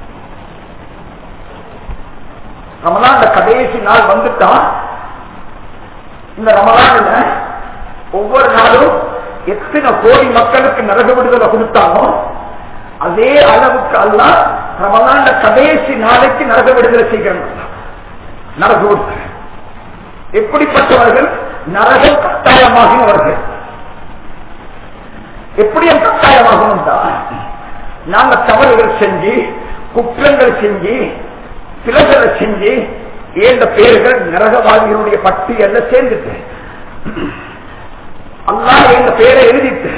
ரமலான் கடைசி நாள் வந்துட்டான் இந்த ரமலான்ல ஒவ்வொரு நாளும் எத்தனை கோடி மக்களுக்கு நரக விடுதலை கொடுத்தானோ அதே அளவுக்கு அல்ல ரமலான் கடைசி நாளைக்கு நரக விடுதலை செய்கிறாங்க நரக விடுதலை எப்படிப்பட்டவர்கள் நரகம் கட்டாயமாகினவர்கள் எப்படி கட்டாயமாகணும் நாங்க தவறுகள் செஞ்சு குற்றங்கள் செஞ்சு பிழைகளை செஞ்சு ஏந்த பேர்கள் நரகவாதிகளுடைய பட்டியல்ல சேர்ந்துட்டு அல்லா எங்க பேரை எழுதிட்டு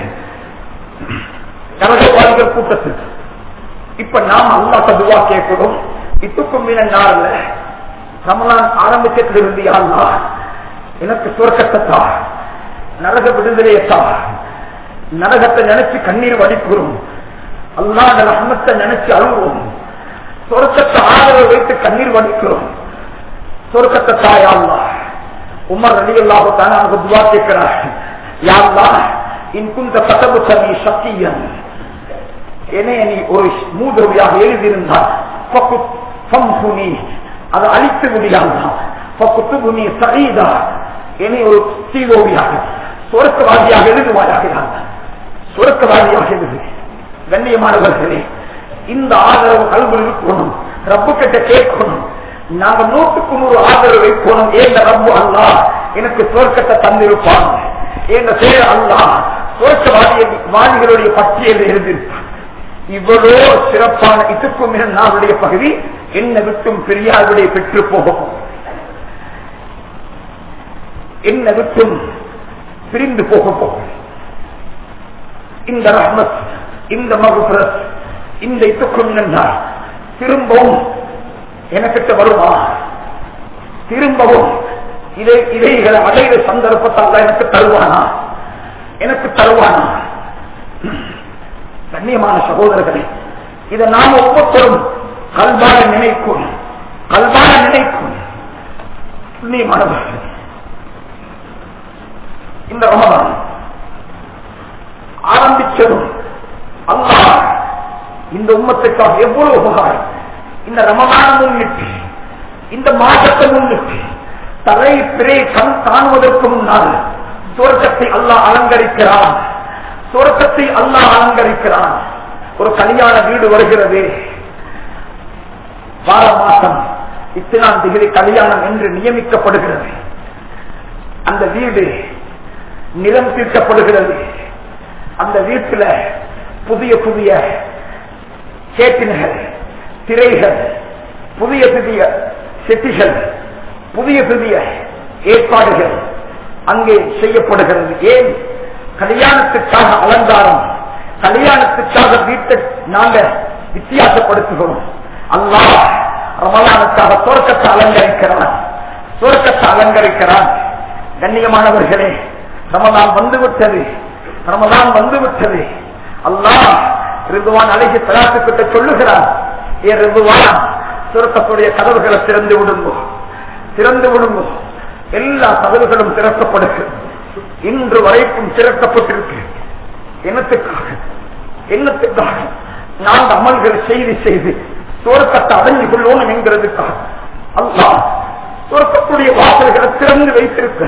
நரகவாதிகள் கூட்டத்துக்கு இப்ப நாம் அல்லா ததுவா கேட்கணும் இத்துக்கும் மீன நாள்ல ரமலான் ஆரம்பிச்சதுல இருந்து யாருனா எனக்கு சுரக்கத்தை தா நரக விடுதலையை தா நரகத்தை நினைச்சு கண்ணீர் வடிக்கிறோம் அல்லா அந்த ரஹமத்தை நினைச்சு அழுவோம் சொர்க்கத்தை ஆதரவு வைத்து கண்ணீர் வடிக்கிறோம் சொர்க்கத்தை தாயாள்லா உமர் அலி அல்லாஹான அவங்க துவா கேட்கிறார் யாருலா இன்குந்த கதவு தனி சத்தியன் என்னைய நீ ஒரு மூதவியாக எழுதியிருந்தால் அதை அழித்து முடியாதான் பக்குத்துபுனி சரீதா என்னை ஒரு தீவோவியாக சொர்க்கவாதியாக எழுதுவாயாக சொர்க்கவாதியாக எழுது கண்ணியமானவர்களே இந்த ஆதரவு கல்வி இருக்கணும் ரப்பு கிட்ட கேட்கணும் நாங்க நூற்றுக்கு நூறு ஆதரவு வைக்கணும் ஏந்த ரப்பு அல்லா எனக்கு சொர்க்கத்தை தந்திருப்பான் என்ற சேர அல்லா சொர்க்கவாதிய வாதிகளுடைய பட்டியலில் எழுதியிருப்பான் இவ்வளோ சிறப்பான இதுக்கும் நாளுடைய பகுதி என்ன விட்டும் பெரியாருடைய பெற்று போகும் என்ன விட்டும் பிரிந்து போக போகும் இந்த ரஹ்மத் இந்த மகுபரத் இந்த இதுக்கும் என்றால் திரும்பவும் எனக்கிட்ட வருமா திரும்பவும் இதை இதைகளை அடையிற சந்தர்ப்பத்தால் எனக்கு தருவானா எனக்கு தருவானா கண்ணியமான சகோதரர்களே இதை நாம் ஒவ்வொருத்தரும் கல்வான நினைக்கும் கல்வான நினைக்கும் புண்ணியமானவர்கள் இந்த ரமதான் ஆரம்பிச்சதும் அல்லாஹ் இந்த உம்மத்துக்காக எவ்வளவு உபகாரம் இந்த ரமதான முன்னிட்டு இந்த மாதத்தை முன்னிட்டு தலை பிறை கண் காணுவதற்கு முன்னால் சுவர்க்கத்தை அல்லாஹ் அலங்கரிக்கிறான் சுவர்க்கத்தை அல்லாஹ் அலங்கரிக்கிறான் ஒரு கல்யாண வீடு வருகிறது வார மாசம் இத்தனாம் டிகிரி கல்யாணம் என்று நியமிக்கப்படுகிறது அந்த வீடு நிலம் தீர்க்கப்படுகிறது அந்த வீட்டில் புதிய புதிய கேட்டின்கள் திரைகள் புதிய புதிய செட்டிகள் புதிய புதிய ஏற்பாடுகள் அங்கே செய்யப்படுகிறது ஏன் கல்யாணத்துக்காக அலங்காரம் கல்யாணத்துக்காக வீட்டை நாங்க வித்தியாசப்படுத்துகிறோம் அல்லாஹ் ரமலானுக்காக தோற்கத்தை அலங்கரிக்கிறான் தோற்கத்தை அலங்கரிக்கிறான் கண்ணியமானவர்களே ரமலான் வந்துவிட்டது ரமலான் வந்துவிட்டது அல்லாஹ் ரிதுவான் அழகி தலாத்துக்கிட்ட சொல்லுகிறான் ஏ ரிதுவான் சுரக்கத்துடைய கதவுகளை திறந்து விடுங்கோ திறந்து விடுங்கோ எல்லா கதவுகளும் திறக்கப்படுகிறது இன்று வரைக்கும் திறக்கப்பட்டிருக்கு என்னத்துக்காக என்னத்துக்காக நான்கு அமல்கள் செய்து செய்து சுரக்கத்தை அடைஞ்சு கொள்ளணும் என்கிறதுக்காக அல்லா சுரக்கத்துடைய வாசல்களை திறந்து வைத்திருக்க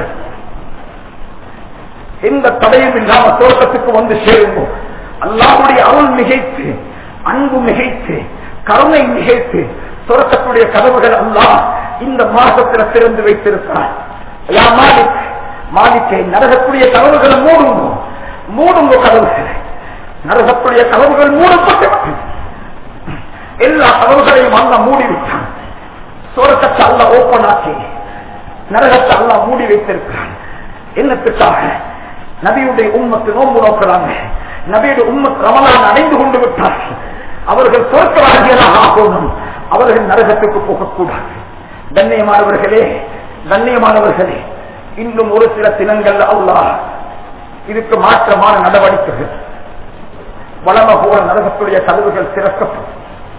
எந்த தடையும் இல்லாம தோட்டத்துக்கு வந்து சேருவோம் அல்லாவுடைய அருள் மிகைத்து அன்பு மிகைத்து கருணை மிகைத்து துறக்கக்கூடிய கதவுகள் அல்லா இந்த மாசத்துல திறந்து வைத்திருக்கிறார் யா மாலிக் மாலிக்கை நரகக்கூடிய கதவுகளை மூடுங்க மூடுங்க கதவுகளை நரகக்கூடிய கதவுகள் மூடப்பட்டு எல்லா கதவுகளையும் அல்ல மூடிவிட்டான் சுரக்கத்தை அல்ல ஓப்பன் ஆக்கி நரகத்தை அல்ல மூடி வைத்திருக்கிறான் என்னத்துக்காக நபியுடைய உண்மத்து நோம்பு நோக்கிறாங்க நபியுடைய உண்மத்து ரமலான் அடைந்து கொண்டு விட்டார்கள் அவர்கள் தோற்கவாதிகளாக ஆகணும் அவர்கள் நரகத்துக்கு போகக்கூடாது கண்ணியமானவர்களே கண்ணியமானவர்களே இன்னும் ஒரு சில தினங்கள் அல்லாஹ் இதுக்கு மாற்றமான நடவடிக்கைகள் வளம போல நரகத்துடைய கதவுகள் திறக்கப்படும்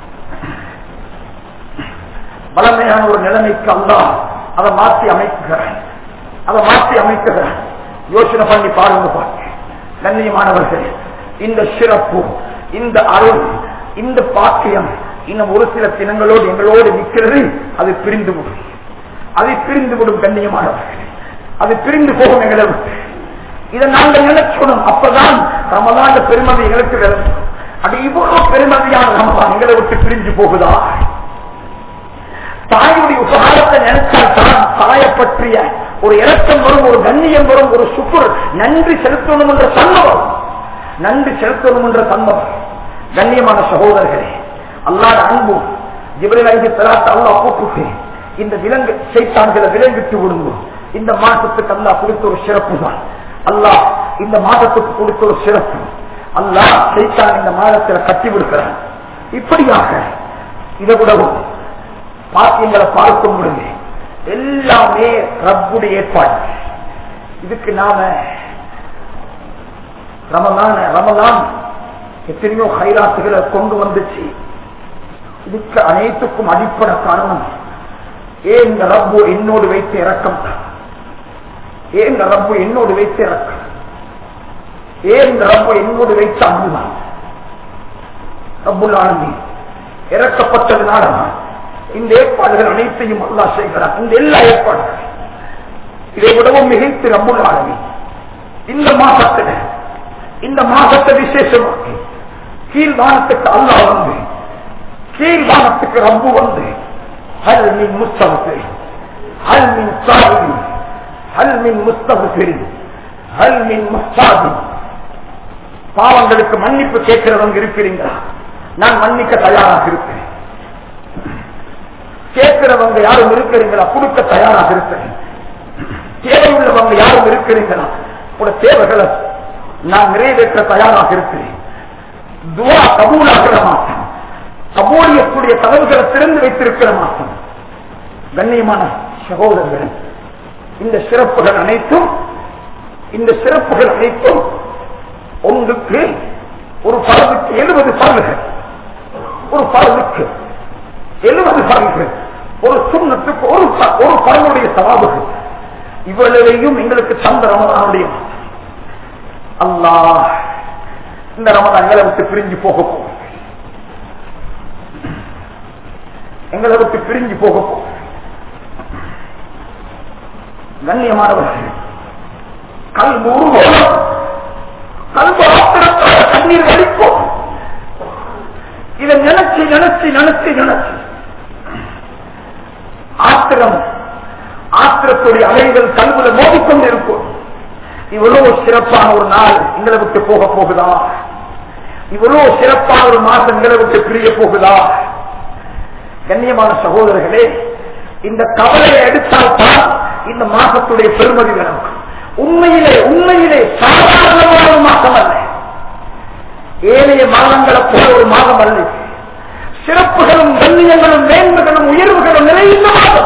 வளமையான ஒரு நிலைமைக்கு அல்லாஹ் அதை மாற்றி அமைக்குகிறான் அதை மாற்றி அமைக்குகிறான் யோசனை பண்ணி பாருங்க பாருங்க கண்ணியமானவர்கள் இந்த சிறப்பு இந்த அருள் இந்த பாக்கியம் இன்னும் ஒரு சில தினங்களோடு எங்களோடு நிற்கிறது அது பிரிந்து விடும் அது பிரிந்து விடும் கண்ணியமானவர்கள் அது பிரிந்து போகும் எங்களை விட்டு இதை நாங்கள் நினைச்சோம் அப்பதான் ரமலான் பெருமதி எங்களுக்கு விளங்கும் அது இவ்வளவு பெருமதியான ரமலான் எங்களை விட்டு பிரிஞ்சு போகுதா தாயுடைய உபகாரத்தை நினைச்சால் தான் தாயை பற்றிய ஒரு இறக்கம் வரும் ஒரு கண்ணியம் வரும் ஒரு சுக்குர் நன்றி செலுத்தணும் என்ற சம்பவம் நன்றி செலுத்தணும் என்ற சம்பவம் கண்ணியமான சகோதரர்களே அல்லாத அன்பு ஜிபரில் ஐந்து தலாத்த அல்லா கூப்பிட்டு இந்த விலங்கு சைத்தான்களை விலங்கிட்டு விடுங்க இந்த மாசத்துக்கு அல்லா கொடுத்த ஒரு சிறப்பு தான் அல்லாஹ் இந்த மாதத்துக்கு கொடுத்த ஒரு சிறப்பு அல்லாஹ் சைத்தான் இந்த மாதத்தில் கட்டி விடுக்கிறான் இப்படியாக இதை விடவும் பாக்கியங்களை பார்க்கும் பொழுது எல்லாமே ரப்புடைய ஏற்பாடு இதுக்கு நாம ரமலான் ரமலான் எத்தனையோ ஹைராத்துகளை கொண்டு வந்துச்சு இதுக்கு அனைத்துக்கும் அடிப்படை காரணம் ஏன் இந்த ரப்பு என்னோடு வைத்த இறக்கம் ஏன் இந்த ரப்பு என்னோடு வைத்த இறக்கம் ஏன் இந்த ரப்பு என்னோடு வைத்த அன்புதான் ரப்புல் ஆலமீன் இறக்கப்பட்டதுனால இந்த ஏற்பாடுகள் அனைத்தையும் அல்லா செய்கிறார் இந்த எல்லா ஏற்பாடுகள் இதை விடவும் மிகைத்து ரப்புல் ஆலமீன் இந்த மாசத்துல இந்த மாசத்தை விசேஷமாக்கி கீழ்வானத்துக்கு அல்லா வந்து கீழ்வானத்துக்கு ரப்பு வந்து ஹல் மின் முஸ்தபு ஹல் மின் சாஹிபி ஹல் மின் முஸ்தபு ஹல் மின் முஸ்தாபி பாவங்களுக்கு மன்னிப்பு கேட்கிறவங்க இருக்கிறீங்களா நான் மன்னிக்க தயாராக இருப்பேன் கேட்கிறவங்க யாரும் இருக்கிறீங்களா கொடுக்க தயாராக இருப்பேன் தேவையுள்ளவங்க யாரும் இருக்கிறீங்களா கூட தேவைகளை நான் நிறைவேற்ற தயாராக இருக்கிறேன் துவா கபூலாகிற மாசம் கபூலியக்கூடிய கதவுகளை திறந்து வைத்திருக்கிற மாசம் கண்ணியமான சகோதரர்கள் இந்த சிறப்புகள் அனைத்தும் இந்த சிறப்புகள் அனைத்தும் ஒன்றுக்கு ஒரு பலவுக்கு எழுபது பலவுகள் ஒரு பலவுக்கு எழுபது பலவுகள் ஒரு சுண்ணத்துக்கு ஒரு ப- ஒரு பலனுடைய சவாபுகள் இவ்வளவையும் எங்களுக்கு தந்த ரமதானுடைய அல்லாஹ் இந்த ரமதான் எங்களை விட்டு பிரிஞ்சு போக போகுது எங்களை விட்டு பிரிஞ்சு போக போகுது கண்ணியமானவர்கள் கல்வி உருவம் கல்வி ஆத்திரத்தோட கண்ணீர் வலிக்கும் இதை நினைச்சு நினைச்சு நினைச்சு நினைச்சு ஆத்திரம் ஆத்திரத்துடைய அலைகள் கல்வில மோதிக்கொண்டு இருக்கும் இவ்வளவு சிறப்பான ஒரு நாள் எங்களை விட்டு போக போகுதா இவ்வளவு சிறப்பான ஒரு மாசம் எங்களை விட்டு பிரிய போகுதா கண்ணியமான சகோதரர்களே இந்த கவலையை எடுத்தால் தான் இந்த மாசத்துடைய பெருமதி வரும் உண்மையிலே உண்மையிலே சாதாரணமான ஒரு மாசம் அல்ல ஏனைய மாதங்களை போல ஒரு மாதம் அல்ல சிறப்புகளும் கண்ணியங்களும் மேன்மைகளும் உயர்வுகளும் நிறைந்த மாதம்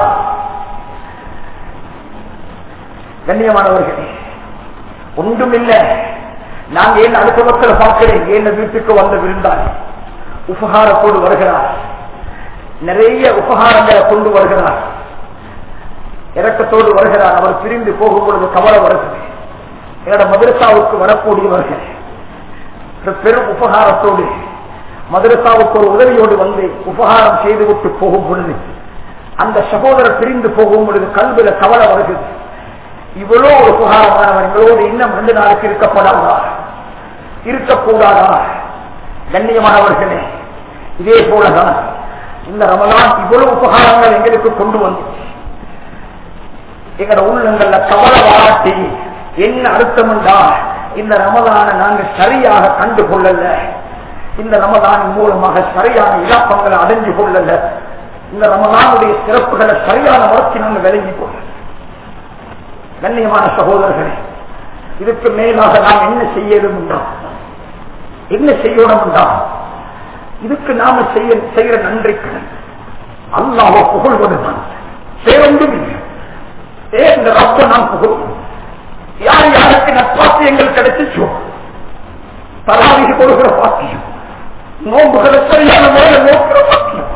கண்ணியமானவர்களே ஒன்றுமில்ல நான் ஏன் அடுத்த மக்களை பார்க்கிறேன் ஏன் வீட்டுக்கு வந்த விருந்தாள் உபகாரத்தோடு வருகிறார் நிறைய உபகாரங்களை கொண்டு வருகிறார் இறக்கத்தோடு வருகிறார் அவர் பிரிந்து போகும் பொழுது கவலை வருகிறது என்னோட மதுரசாவுக்கு வரக்கூடியவர்கள் ஒரு பெரும் உபகாரத்தோடு மதுரசாவுக்கு ஒரு உதவியோடு வந்து உபகாரம் செய்துவிட்டு போகும் பொழுது அந்த சகோதரர் பிரிந்து போகும் பொழுது கல்வில கவலை வருகிறது இவ்வளோ ஒரு உபகாரமானவர் எங்களோடு இன்னும் ரெண்டு நாளுக்கு இருக்கப்படாதா இருக்கக்கூடாதா கண்ணியமானவர்களே இதே போலதான் இந்த ரமலான் இவ்வளவு உபகாரங்கள் எங்களுக்கு கொண்டு வந்து எங்களோட உள்ளங்கள்ல கவலை வாராட்டி என்ன அர்த்தம் என்றால் இந்த ரமலான நாங்க சரியாக கண்டு கொள்ளல இந்த ரமலான் மூலமாக சரியான இழப்பங்களை அடைஞ்சு கொள்ளல இந்த ரமலானுடைய சிறப்புகளை சரியான முறைக்கு நாங்க விளங்கி கொள்ள கண்ணியமான சகோதரர்களே இதுக்கு மேலாக நாம் என்ன செய்யணும் என்றால் என்ன செய்யணும் என்றால் இதுக்கு நாம செய்ய செய்கிற நன்றிக்கு அல்லாஹ் புகழ்வதுதான் பேரொன்றும் இல்லை ஏன் இந்த ரப்ப நாம் புகழும் யார் யாருக்கு நற்பாத்தியங்கள் கிடைச்சிச்சோ தலாவிக்கு கொடுக்கிற பாக்கியம் நோம்புகளை சரியான முறையில் நோக்கிற பாக்கியம்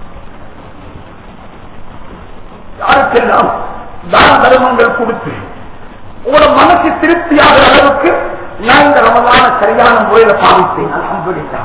யாருக்கெல்லாம் தான தர்மங்கள் கொடுத்து உங்களோட மனசு திருப்தியாகிற அளவுக்கு நான் இந்த ரமதான சரியான முறையில பாவித்தேன் அல்ஹம்துலில்லாஹ்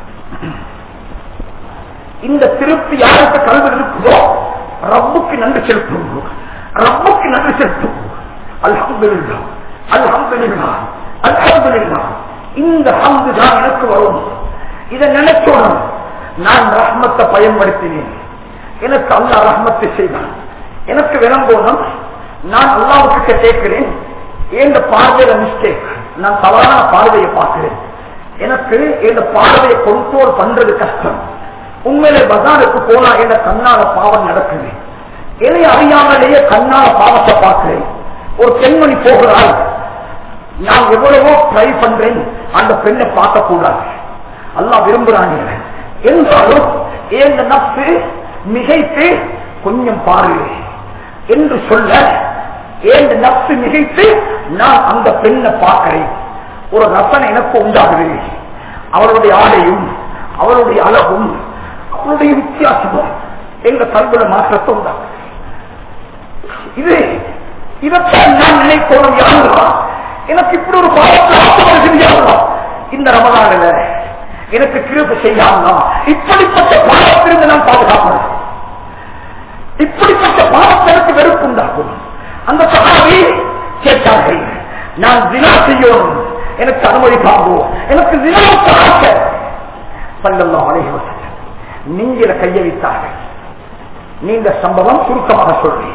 இந்த திருப்தி யாருக்கு கல்வி இருக்குதோ ரப்புக்கு நன்றி செலுத்தும் ரப்புக்கு நன்றி செலுத்தும் அல்ஹம்துலில்லா அல்ஹம்துலில்லா அல்ஹம்துலில்லா இந்த ஹம்து தான் எனக்கு வரும் இதை நினைச்சோடும் நான் ரஹ்மத்தை பயன்படுத்தினேன் எனக்கு அல்லாஹ் ரஹ்மத்தை செய்தான் எனக்கு விளம்போனும் நான் அல்லாவுக்கிட்ட கேட்கிறேன் இந்த பார்வையில மிஸ்டேக் நான் தவறான பார்வையை பார்க்கிறேன் எனக்கு இந்த பார்வையை கண்ட்ரோல் பண்றது கஷ்டம் உண்மையிலே பஜாருக்கு போனா என்ன கண்ணால பாவம் நடக்குது என்னை அறியாமலேயே கண்ணால பாவத்தை பார்க்கிறேன் ஒரு பெண்மணி போகிறாள் நான் எவ்வளவோ ட்ரை பண்றேன் அந்த பெண்ணை பார்க்க கூடாது அல்லாஹ் விரும்புறாங்க என்றாலும் ஏன் நப்சு மிகைத்து கொஞ்சம் பாரு என்று சொல்ல ஏன் நப்சு மிகைத்து நான் அந்த பெண்ணை பார்க்கிறேன் ஒரு ரசனை எனக்கு உண்டாகுது அவருடைய ஆடையும் அவருடைய அழகும் அவருடைய வித்தியாசமும் எங்க கல்வில மாற்றத்தை உண்டாகும் இது இதைத்தான் நான் நினைக்கணும் யாருலா எனக்கு இப்படி ஒரு பாவத்தை ஆசைப்படுகிறீர்களா இந்த ரமதானில எனக்கு கிருப்பு செய்யாமலா இப்படிப்பட்ட பாவத்திலிருந்து நான் பாதுகாப்பேன் இப்படிப்பட்ட பாவத்தை எனக்கு வெறுப்பு உண்டாகும் அந்த சகாவி கேட்டார்கள் நான் தினா செய்யணும் எனக்கு அனுமதி பாம்போ எனக்கு தினாவுக்கு ஆசை பல்லெல்லாம் அழைக நீங்கள கைய வைத்தார்கள் நீண்ட சம்பவம் சுருக்கமாக சொல்றேன்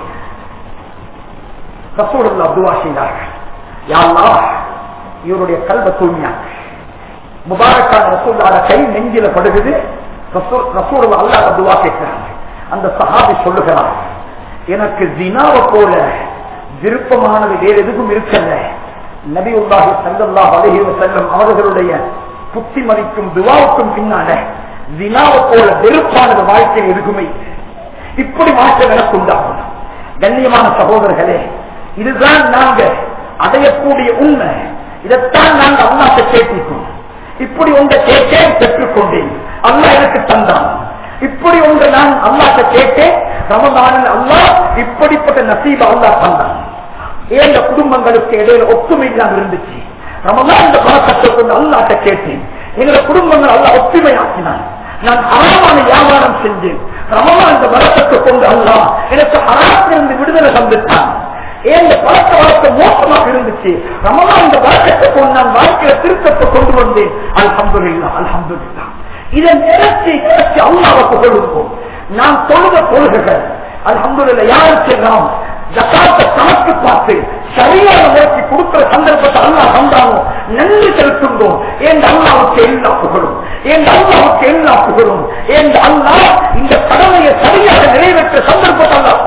ரசூலுல்லா துவா செய்தார்கள் யாழ்லா இவருடைய கல்வ தூய்மையாக முபாரக்கான ரசூல்லாட கை நெஞ்சில படுகுது ரசூலுல்லா அல்லாத துவா கேட்கிறாங்க அந்த சஹாபி சொல்லுகிறார் எனக்கு தினாவை போல விருப்பமானது வேறு எதுவும் இருக்கல்ல நபி உல்லாஹி சங்கல்லாஹ் அலஹி செல்லும் அவர்களுடைய புத்திமதிக்கும் துவாவுக்கும் பின்னால தினாவை போல வெறுப்பானது வாழ்க்கையில் எதுக்குமே இல்லை. இப்படி மாற்றம் எனக்கு உண்டாகும் கண்ணியமான சகோதரர்களே இதுதான் நாங்க அடையக்கூடிய உண்மை இதைத்தான் நாங்க அல்லாட்ட கேட்டிருக்கோம் இப்படி உங்க கேட்டேன் பெற்றுக்கொண்டேன் அல்லா எனக்கு தந்தான் இப்படி உங்க நான் அல்லாட்ட கேட்டேன் ரமதானில் அல்லா இப்படிப்பட்ட நசீப அல்லா தந்தான் ஏழு குடும்பங்களுக்கு இடையில ஒற்றுமை இல்லாம இருந்துச்சு ரமதான் இந்த பணக்கத்தை கொண்டு அல்லாட்ட கேட்டேன் எங்களோட குடும்பங்கள் அல்ல ஒற்றுமையாக்கினான் நான் அறமான வியாபாரம் செஞ்சேன் ரமதான் இந்த பணக்கத்தை கொண்டு அல்லா எனக்கு அறாத்திலிருந்து விடுதலை தந்துட்டான் ஏன் இந்த பழக்க வழக்க மோசமாக இருந்துச்சு ரமதான் இந்த வழக்கத்தை கொண்டு நான் வாழ்க்கையில திருத்தத்தை கொண்டு வந்தேன் அல்ஹம்துல்லா அல்ஹம்துல்லா இதை நினைச்சு நினைச்சு அல்லாவை புகழுவோம் நான் தொழுத தொழுகைகள் அல்ஹம்துல்லா யாருக்கு நாம் ஜக்காத்த கணக்கு பார்த்து சரியான முறைக்கு கொடுக்கிற சந்தர்ப்பத்தை அல்லா தந்தானோ நன்றி செலுத்துங்கோம் ஏன் அல்லாவுக்கு எல்லா புகழும் ஏன் அல்லாவுக்கு எல்லா புகழும் ஏன் அல்லா இந்த கடமையை சரியாக நிறைவேற்ற சந்தர்ப்பத்தை அல்லா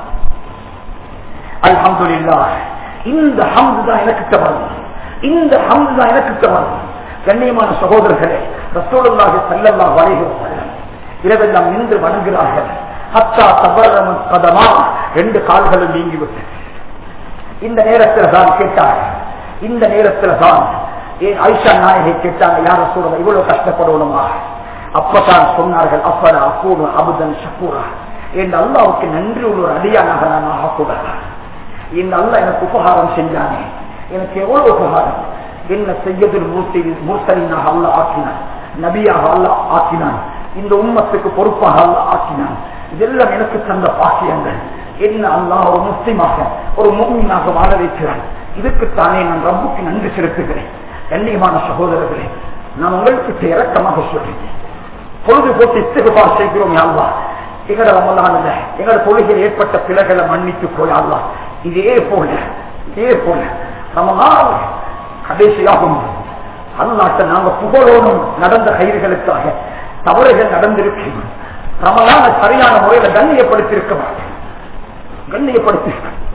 அல்ஹம்துல்லா இந்த ஹம்து தான் எனக்கு தவறும் இந்த ஹம்து தான் எனக்கு தவறும் கண்ணியமான சகோதரர்களே ரசோலுல்லாஹி சல்லல்லா வரைகிறோம் இரவெல்லாம் நின்று வணங்குகிறார்கள் ஹத்தா தபரம் கதமா ரெண்டு கால்களும் நீங்கிவிட்டது இந்த நேரத்தில் தான் கேட்டார் இந்த நேரத்தில் தான் ஏன் ஐஷா நாயகை கேட்டாங்க யார சொல்றது இவ்வளவு கஷ்டப்படணுமா அப்பதான் சொன்னார்கள் அப்படா அப்பூர் அபுதன் ஷக்கூரா என் அல்லாவுக்கு நன்றி உள்ள ஒரு அடியானாக நான் ஆகக்கூடாது இந்த அல்லா எனக்கு உபகாரம் செஞ்சானே எனக்கு எவ்வளவு உபகாரம் என்ன செய்யதில் மூர்த்தி மூர்த்தலினாக அல்ல ஆக்கினான் நபியாக அல்ல ஆக்கினான் இந்த உம்மத்துக்கு பொறுப்பாக அல்ல ஆக்கினான் இதெல்லாம் எனக்கு தந்த பாக்கியங்கள் என்ன அல்லா ஒரு முஸ்லிமாக ஒரு மூமியாக வாழ வைக்கிறான் இதுக்குத்தானே நான் ரப்புக்கு நன்றி செலுத்துகிறேன் கண்ணியமான சகோதரர்களே நான் உங்களுக்கு இறக்கமாக சொல்றேன் பொழுது போட்டு இத்தகுபா செய்கிறோம் யாழ்வா எங்கட ரமலான்ல எங்கட தொழுகையில் ஏற்பட்ட பிழைகளை மன்னித்து போயாள்வா இதே போல இதே போல ரமலான் கடைசியாகும் அந்நாட்டை நாங்க புகழோடும் நடந்த கயிறுகளுக்காக தவறுகள் நடந்திருக்கிறோம் ரமலான சரியான முறையில கண்ணியப்படுத்தியிருக்க மாட்டேன் கண்ணியப்படுத்தி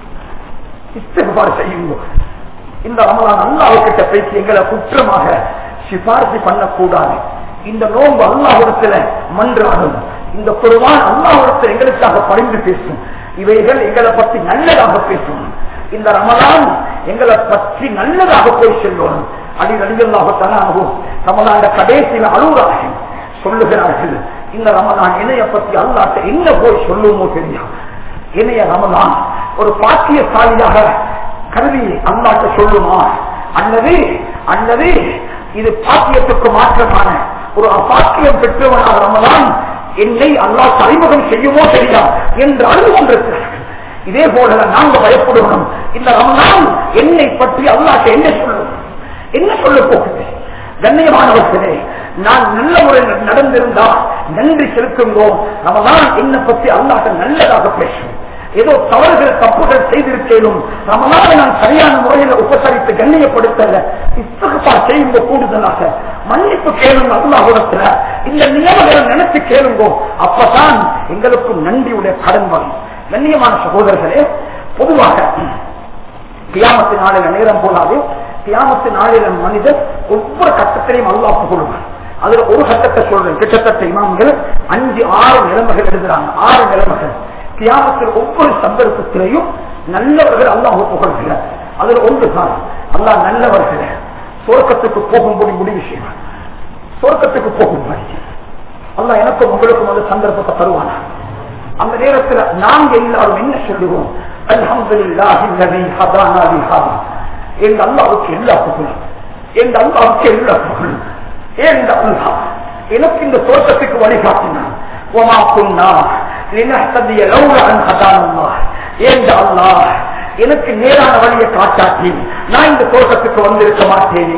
இஸ்திகார் செய்யுங்க இந்த ரமலான் அல்லாவுக்கிட்ட பேசி எங்களை குற்றமாக சிபார்த்தி பண்ணக்கூடாது இந்த நோன்பு அல்லாஹிடத்துல மன்றாடும் இந்த குருவான் அல்லாஹிடத்தில் எங்களுக்காக பரிந்து பேசும் இவைகள் எங்களை பற்றி நல்லதாக பேசும் இந்த ரமலான் எங்களை பற்றி நல்லதாக போய் செல்லணும் அடி நடிகர்களாகத்தானாகும் ரமலான கடைசியில் அழுகுறாங்க சொல்லுகிறார்கள் இந்த ரமலான் இணைய பற்றி அல்லாட்ட என்ன போய் சொல்லுமோ தெரியும் இணைய ரமலான் ஒரு பாக்கியசாலியாக கருதி அல்லாட்ட சொல்லுமா அல்லது அல்லது இது பாக்கியத்துக்கு மாற்றமான ஒரு அப்பாக்கியம் பெற்றவனாக ரமலான் என்னை அல்லா அறிமுகம் செய்யுமோ தெரியா என்று அழுது கொண்டிருக்கிறார்கள் இதே போல நாங்க பயப்படுவோம் இந்த ரமலான் என்னை பற்றி அல்லாட்ட என்ன சொல்லும் என்ன சொல்ல போகுது கண்ணியமானவர்களே நான் நல்ல முறையில் நடந்திருந்தா நன்றி செலுத்துங்கோ ரமலான் என்னை பற்றி அல்லாட்ட நல்லதாக பேசும் ஏதோ தவறுகள் தப்புகள் செய்திருக்கேனும் ரமலான நான் சரியான முறையில் உபசரித்து கண்ணியப்படுத்தல இத்தகப்பா செய்யுங்க கூடுதலாக மன்னிப்பு கேளுங்க அல்லாஹுடத்துல இந்த நியமங்களை நினைச்சு கேளுங்கோ அப்பதான் எங்களுக்கும் நன்றியுடைய கடன் வரும் கண்ணியமான சகோதரர்களே பொதுவாக கியாமத்து நாளில நேரம் போனாலே கியாமத்து நாளில மனிதர் ஒவ்வொரு கட்டத்திலையும் அல்லாஹ் புகழுவார் அதுல ஒரு கட்டத்தை சொல்றேன் கிட்டத்தட்ட இமாம்கள் அஞ்சு ஆறு நிலைமைகள் எழுதுறாங்க ஆறு நிலைமைகள் கியாமத்தில் ஒவ்வொரு சந்தர்ப்பத்திலையும் நல்லவர்கள் அல்லாஹ் புகழ்கிறார் அதுல ஒன்றுதான் அல்லாஹ் நல்லவர்கள் சொர்க்கத்துக்கு போகும்படி முடிவு செய்வார் சொர்க்கத்துக்கு போகும்படி அல்ல எனக்கும் உங்களுக்கும் அந்த சந்தர்ப்பத்தை தருவானா அந்த நேரத்தில் நாங்க எல்லாரும் என்ன சொல்லுவோம் அல்ஹம்துலில்லாஹி அல்லதி ஹதானா லிஹாதா எங்க அல்லாஹ்வுக்கு எல்லா புகழும் எங்க அல்லாஹ்வுக்கு எல்லா புகழும் எங்க அல்லாஹ் எனக்கு இந்த தோட்டத்துக்கு வழிகாட்டினான் وما كنا لنهتدي لولا ان هدانا الله எங்க அல்லாஹ் எனக்கு நேரான வழியை காட்டாட்டி நான் இந்த தோட்டத்துக்கு வந்திருக்க மாட்டேனே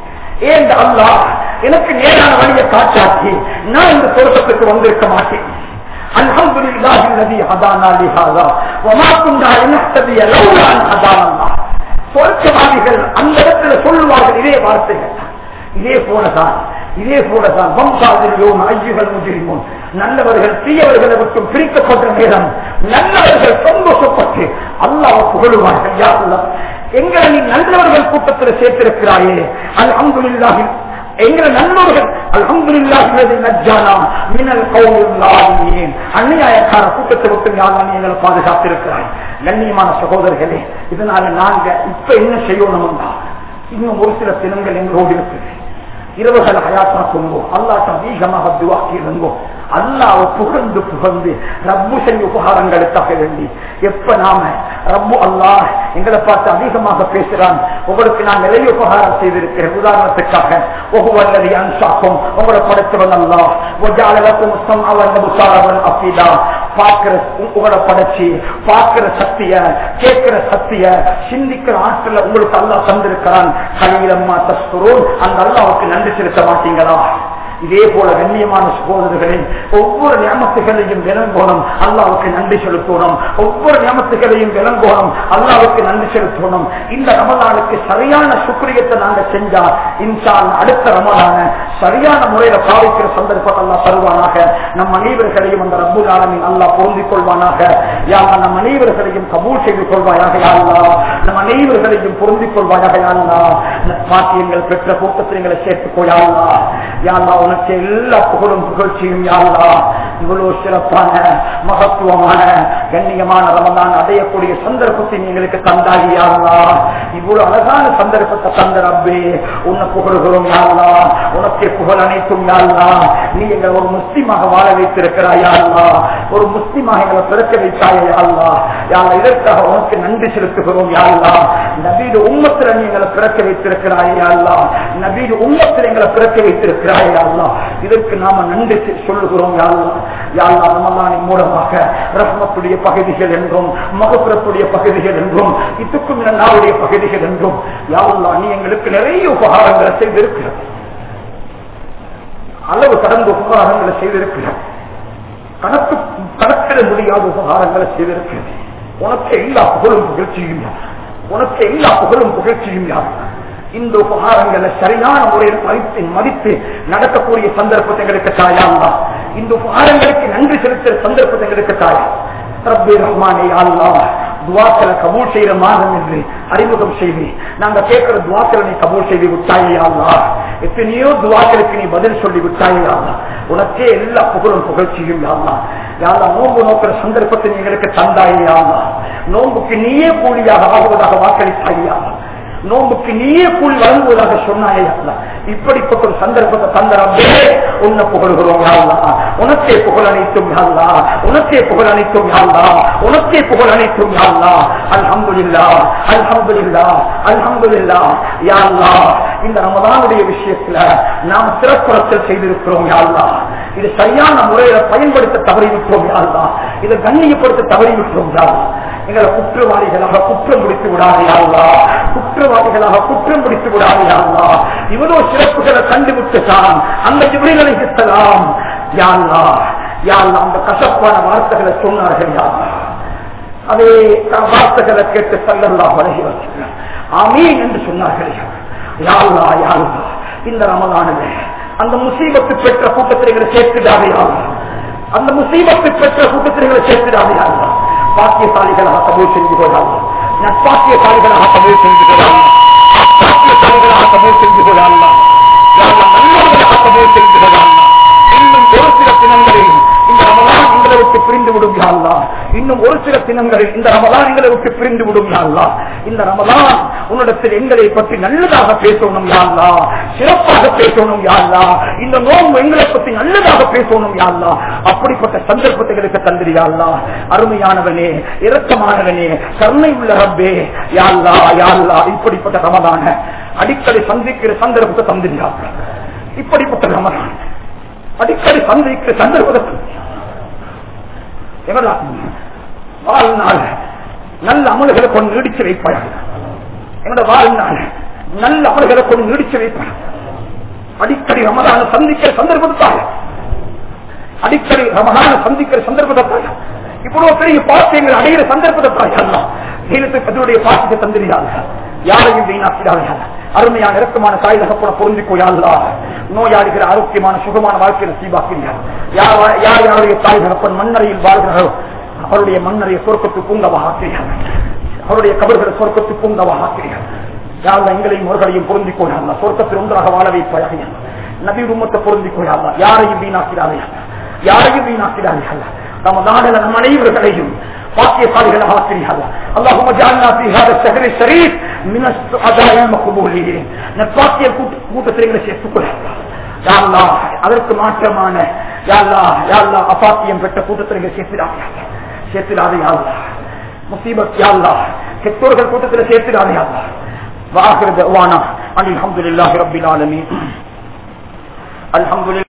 ஏன் அல்லாஹ் எனக்கு நேரான வழியை காட்டாட்டி நான் இந்த தோட்டத்துக்கு வந்திருக்க மாட்டேன் الحمد لله الذي هدانا لهذا وما كنا لنهتدي لولا ان هدانا الله சொர்க்கவாதிகள் அந்த இடத்துல சொல்லுவார்கள் இதே வார்த்தைகள் இதே போலதான் இதே போலதான் வம்சாதிரியோம் ஐயுகள் முஜிரிமோன் நல்லவர்கள் தீயவர்களை விட்டு பிரிக்கப்பட்ட நேரம் நல்லவர்கள் சந்தோஷப்பட்டு அல்லாஹ் புகழுவார்கள் யாருல்லாம் எங்களை நீ நல்லவர்கள் கூட்டத்தில் சேர்த்திருக்கிறாயே அது அங்குலில்லாஹி எங்களை நல்லவர்கள் அல்ஹம்துலில்லாஹி நஜ்ஜானா மினல் கௌலில்லாஹின் அநியாயக்கார கூட்டத்தை விட்டு யாரும் எங்களை பாதுகாத்திருக்கிறாய் கண்ணியமான சகோதரர்களே இதனால நாங்க இப்ப என்ன செய்யணும்னா இன்னும் ஒரு சில தினங்கள் எங்களோடு இருக்குது இரவுகள் ஹயாத்தாக்குங்கோ அல்லாட்ட அதிகமாக துவாக்கியிருங்கோ அல்லாவை புகழ்ந்து புகழ்ந்து ரப்பு செய்ய உபகாரங்களுக்காக வேண்டி எப்ப நாம ரப்பு அல்லாஹ் எங்களை பார்த்து அதிகமாக பேசுறான் உங்களுக்கு நான் நிறைய உபகாரம் செய்திருக்கிறேன் உதாரணத்துக்காக ஒவ்வொரு அன்சாக்கும் உங்களை படைத்தவன் அல்லா ஒஜாலக்கும் அவன் முசாரவன் அப்படிதா பார்க்கிற உங்களை படைச்சு பார்க்கிற சக்திய கேட்கிற சக்திய சிந்திக்கிற ஆற்றல உங்களுக்கு அல்லா தந்திருக்கிறான் கலியிலம்மா தஸ்துரோன் அந்த அல்லாவுக்கு நன்றி செலுத்த மாட்டீங்களா இதே போல கண்ணியமான சகோதரர்களே ஒவ்வொரு நியமத்துகளையும் விளங்கோணும் அல்லாவுக்கு நன்றி செலுத்தணும் ஒவ்வொரு நியமத்துகளையும் விளங்கோணும் அல்லாவுக்கு நன்றி செலுத்தணும் இந்த ரமலானுக்கு சரியான சுக்ரியத்தை நாங்க செஞ்சா இன்சான் அடுத்த ரமலான சரியான முறையில பாவிக்கிற சந்தர்ப்பத்தை அல்லா தருவானாக நம் அனைவர்களையும் அந்த ரப்பு ஆலமின் அல்லா பொருந்திக் கொள்வானாக யாரா நம் அனைவர்களையும் கபூல் செய்து கொள்வாயாக யாருலா நம் அனைவர்களையும் பொருந்திக் கொள்வாயாக யாருலா பாக்கியங்கள் பெற்ற கூட்டத்தில் எங்களை சேர்த்துக்கோ யாருலா யாரா உனக்கு எல்லா புகழும் புகழ்ச்சியும் யாருலா இவ்வளவு சிறப்பான மகத்துவமான கண்ணியமான ரமதான் அடையக்கூடிய சந்தர்ப்பத்தை எங்களுக்கு தந்தாகி யாருலா இவ்வளவு அழகான சந்தர்ப்பத்தை தந்த ரப்பே உன்னை புகழ்கிறோம் யாருலா உனக்கே புகழ் அனைத்தும் யாருலா நீ எங்களை ஒரு முஸ்லிமாக வாழ வைத்திருக்கிறாய் யாருலா ஒரு முஸ்லிமாக எங்களை பிறக்க வைத்தாயே யாருலா யாரா இதற்காக உனக்கு நன்றி செலுத்துகிறோம் யாருலா நபீடு உம்மத்தில் நீ எங்களை பிறக்க வைத்திருக்கிறாய் யாருலா நபீடு உம்மத்தில் எங்களை பிறக்க வைத்திருக்கிறாய் யாருலா இதற்கு நாம நன்றி சொல்லுகிறோம் யாருலா யாருலா ரமலானின் மூலமாக ரஹ்மத்துடைய பகுதிகள் என்றும் மகப்புறத்துடைய பகுதிகள் என்றும் இதுக்கும் நாளுடைய பகுதிகள் என்றும் யாருலா நீ எங்களுக்கு நிறைய உபகாரங்களை செய்திருக்கிறது அளவு கடந்த உபகாரங்களை செய்திருக்கிறார் கணக்கு கணக்கிட முடியாத உபகாரங்களை செய்திருக்கிறது உனக்கு எல்லா புகழும் புகழ்ச்சியும் யார் உனக்கு எல்லா புகழும் புகழ்ச்சியும் யார் இந்த உபகாரங்களை சரியான முறையில் மதித்து மதித்து நடக்கக்கூடிய சந்தர்ப்பத்தை எங்களுக்கு தாயாங்களா இந்த உபகாரங்களுக்கு நன்றி செலுத்துற சந்தர்ப்பத்தை எங்களுக்கு தாயா ரப்பே ரஹ்மானே அல்லா துவாக்களை கபூல் செய்யற மாதம் என்று அறிமுகம் செய்து நாங்க கேட்கிற துவாக்களை நீ கபூல் செய்து விட்டாயே அல்லா எத்தனையோ துவாக்களுக்கு நீ பதில் சொல்லி விட்டாயே அல்லா உனக்கே எல்லா புகழும் புகழ்ச்சியும் யாருலா யாரா நோம்பு நோக்கிற சந்தர்ப்பத்தை நீ எங்களுக்கு தந்தாயே அல்லா நோம்புக்கு நீயே கூலியாக ஆகுவதாக வாக்களித்தாயே அல்லா நோம்புக்கு நீயே கூலி வழங்குவதாக சொன்னாயே அல்லா இப்படிப்பட்ட ஒரு சந்தர்ப்பத்தை தந்தரம்பே உன்னை புகழ்கிறோம் யாழ்லா உனக்கே புகழ் அனைத்தும் யாழ்லா உனக்கே புகழ் அனைத்தும் யாழ்லா உனக்கே புகழ் அனைத்தும் யாழ்லா அல்ஹம்துலில்லா அல்ஹம்துலில்லா அல்ஹம்துலில்லா யாழ்லா இந்த ரமதானுடைய விஷயத்துல நாம் சிறப்புறத்தில் செய்திருக்கிறோம் யாழ்லா இது சரியான முறையில பயன்படுத்த தவறிவிட்டோம் யாழ்லா இதை கண்ணியப்படுத்த தவறிவிட்டோம் யாழ்லா எங்களை குற்றவாளிகளாக குற்றம் பிடித்து விடாதையாங்களா குற்றவாளிகளாக குற்றம் பிடித்து விடாதையாங்களா இவ்வளவு சிறப்புகளை கண்டுபிடித்துதான் அந்த ஜிபிரிகளை கிட்டலாம் யாழ்லா யாழ்லா அந்த கசப்பான வார்த்தைகளை சொன்னார்கள் யாழ்லா அதே வார்த்தைகளை கேட்டு சல்லல்லா வழங்கி வச்சுக்கிறார் ஆமீன் என்று சொன்னார்கள் யாழ்லா யாழ்லா இந்த ரமதானில் அந்த முசீபத்து பெற்ற கூட்டத்தில் எங்களை சேர்த்துடாதே யாழ்லா அந்த முசீபத்து பெற்ற கூட்டத்தில் எங்களை சேர்த்துடாதே யாழ்லா பாக்கியசாலிகளாக கபூல் செஞ்சு கொள்ளலாம் நட்பாக்கியசாலிகளாக கபூல் செஞ்சு கொள்ளலாம் பாக்கியசாலிகளாக கபூல் செஞ்சு கொள்ளலாம் நல்லவர்களாக கபூல் செஞ்சு கொள்ளலாம் இன்னும் ஒரு சில தினங்களில் இந்த ரமலான் எங்களை விட்டு பிரிந்து விடும் யாழ்லா இன்னும் ஒரு சில தினங்கள் இந்த ரமலான் எங்களை விட்டு பிரிந்து விடும் யாழ்லா இந்த ரமலான் உன்னிடத்தில் எங்களை பற்றி நல்லதாக பேசணும் யாழ்லா சிறப்பாக பேசணும் யாழ்லா இந்த நோம்பு எங்களை பற்றி நல்லதாக பேசணும் யாழ்லா அப்படிப்பட்ட சந்தர்ப்பத்தைகளுக்கு தந்திரியாள்லா அருமையானவனே இரக்கமானவனே கருணை உள்ள ரப்பே யாழ்லா யாழ்லா இப்படிப்பட்ட ரமதான அடிக்கடி சந்திக்கிற சந்தர்ப்பத்தை தந்திரியாள் இப்படிப்பட்ட ரமதான் அடிக்கடி சந்திக்கிற சந்தர்ப்பத்தை தந்திரியா எங்களா வாழ்நாள் நல்ல அமல்களை கொண்டு நீடிச்சு வைப்பார்கள் என்னோட வாழ்நாள் நல்ல அமல்களை கொண்டு நீடிச்சு வைப்பார்கள் அடிக்கடி ரமதான சந்திக்கிற சந்தர்ப்பத்தால் அடிக்கடி ரமதான சந்திக்கிற சந்தர்ப்பத்தால் இவ்வளவு பெரிய பாக்கியங்கள் அடைகிற சந்தர்ப்பத்தால் எல்லாம் நீலத்தை பதிலுடைய பாக்கியத்தை தந்திரியார்கள் யாரையும் வீணாக்கிறார்கள் அருமையான இறக்கமான தாய் தகப்பன பொருந்திக்கோயாளா நோயாளிகள் ஆரோக்கியமான சுகமான வாழ்க்கையை சீபாக்கிறீர்கள் யார் யார் யாருடைய தாய் தகப்பன் மண்ணறையில் வாழ்கிறாரோ அவருடைய மண்ணறைய சொர்க்கத்து பூங்கவாக ஆக்கிறீர்கள் அவருடைய கபர்களை சொர்க்கத்து பூங்கவாக ஆக்கிறீர்கள் யாரும் எங்களையும் அவர்களையும் பொருந்திக் கொள்ளாங்க சொர்க்கத்தில் ஒன்றாக வாழ வைப்பாயாக நபி உம்மத்தை பொருந்திக் கொள்ளாங்க யாரையும் வீணாக்கிறார்கள் யாரையும் வீணாக்கிறார்கள் நம்ம நாடுல நம் அனைவர்களையும் பாக்கியசாலிகளாக ஆக்கிறீர்கள் அல்லாஹும் ஜான்னா في هذا الشهر الشريف من السعداء المقبولين நற்பாக்கிய கூட்டத்தில் எங்களை சேர்த்துக் கொள்ளாங்க யா அல்லாஹ், அதற்கு மாற்றமான யா அல்லாஹ், யா அல்லாஹ், அபாக்கியம் பெற்ற கூட்டத்தில் எங்களை சேர்த்திடாதே சேர்த்திடாதே யா அல்லாஹ். முசீபத் யா அல்லாஹ், கெட்டோர்கள் கூட்டத்தில் சேர்த்திடாதே யா அல்லாஹ். وآخر دعوانا أن الحمد لله رب العالمين الحمد لله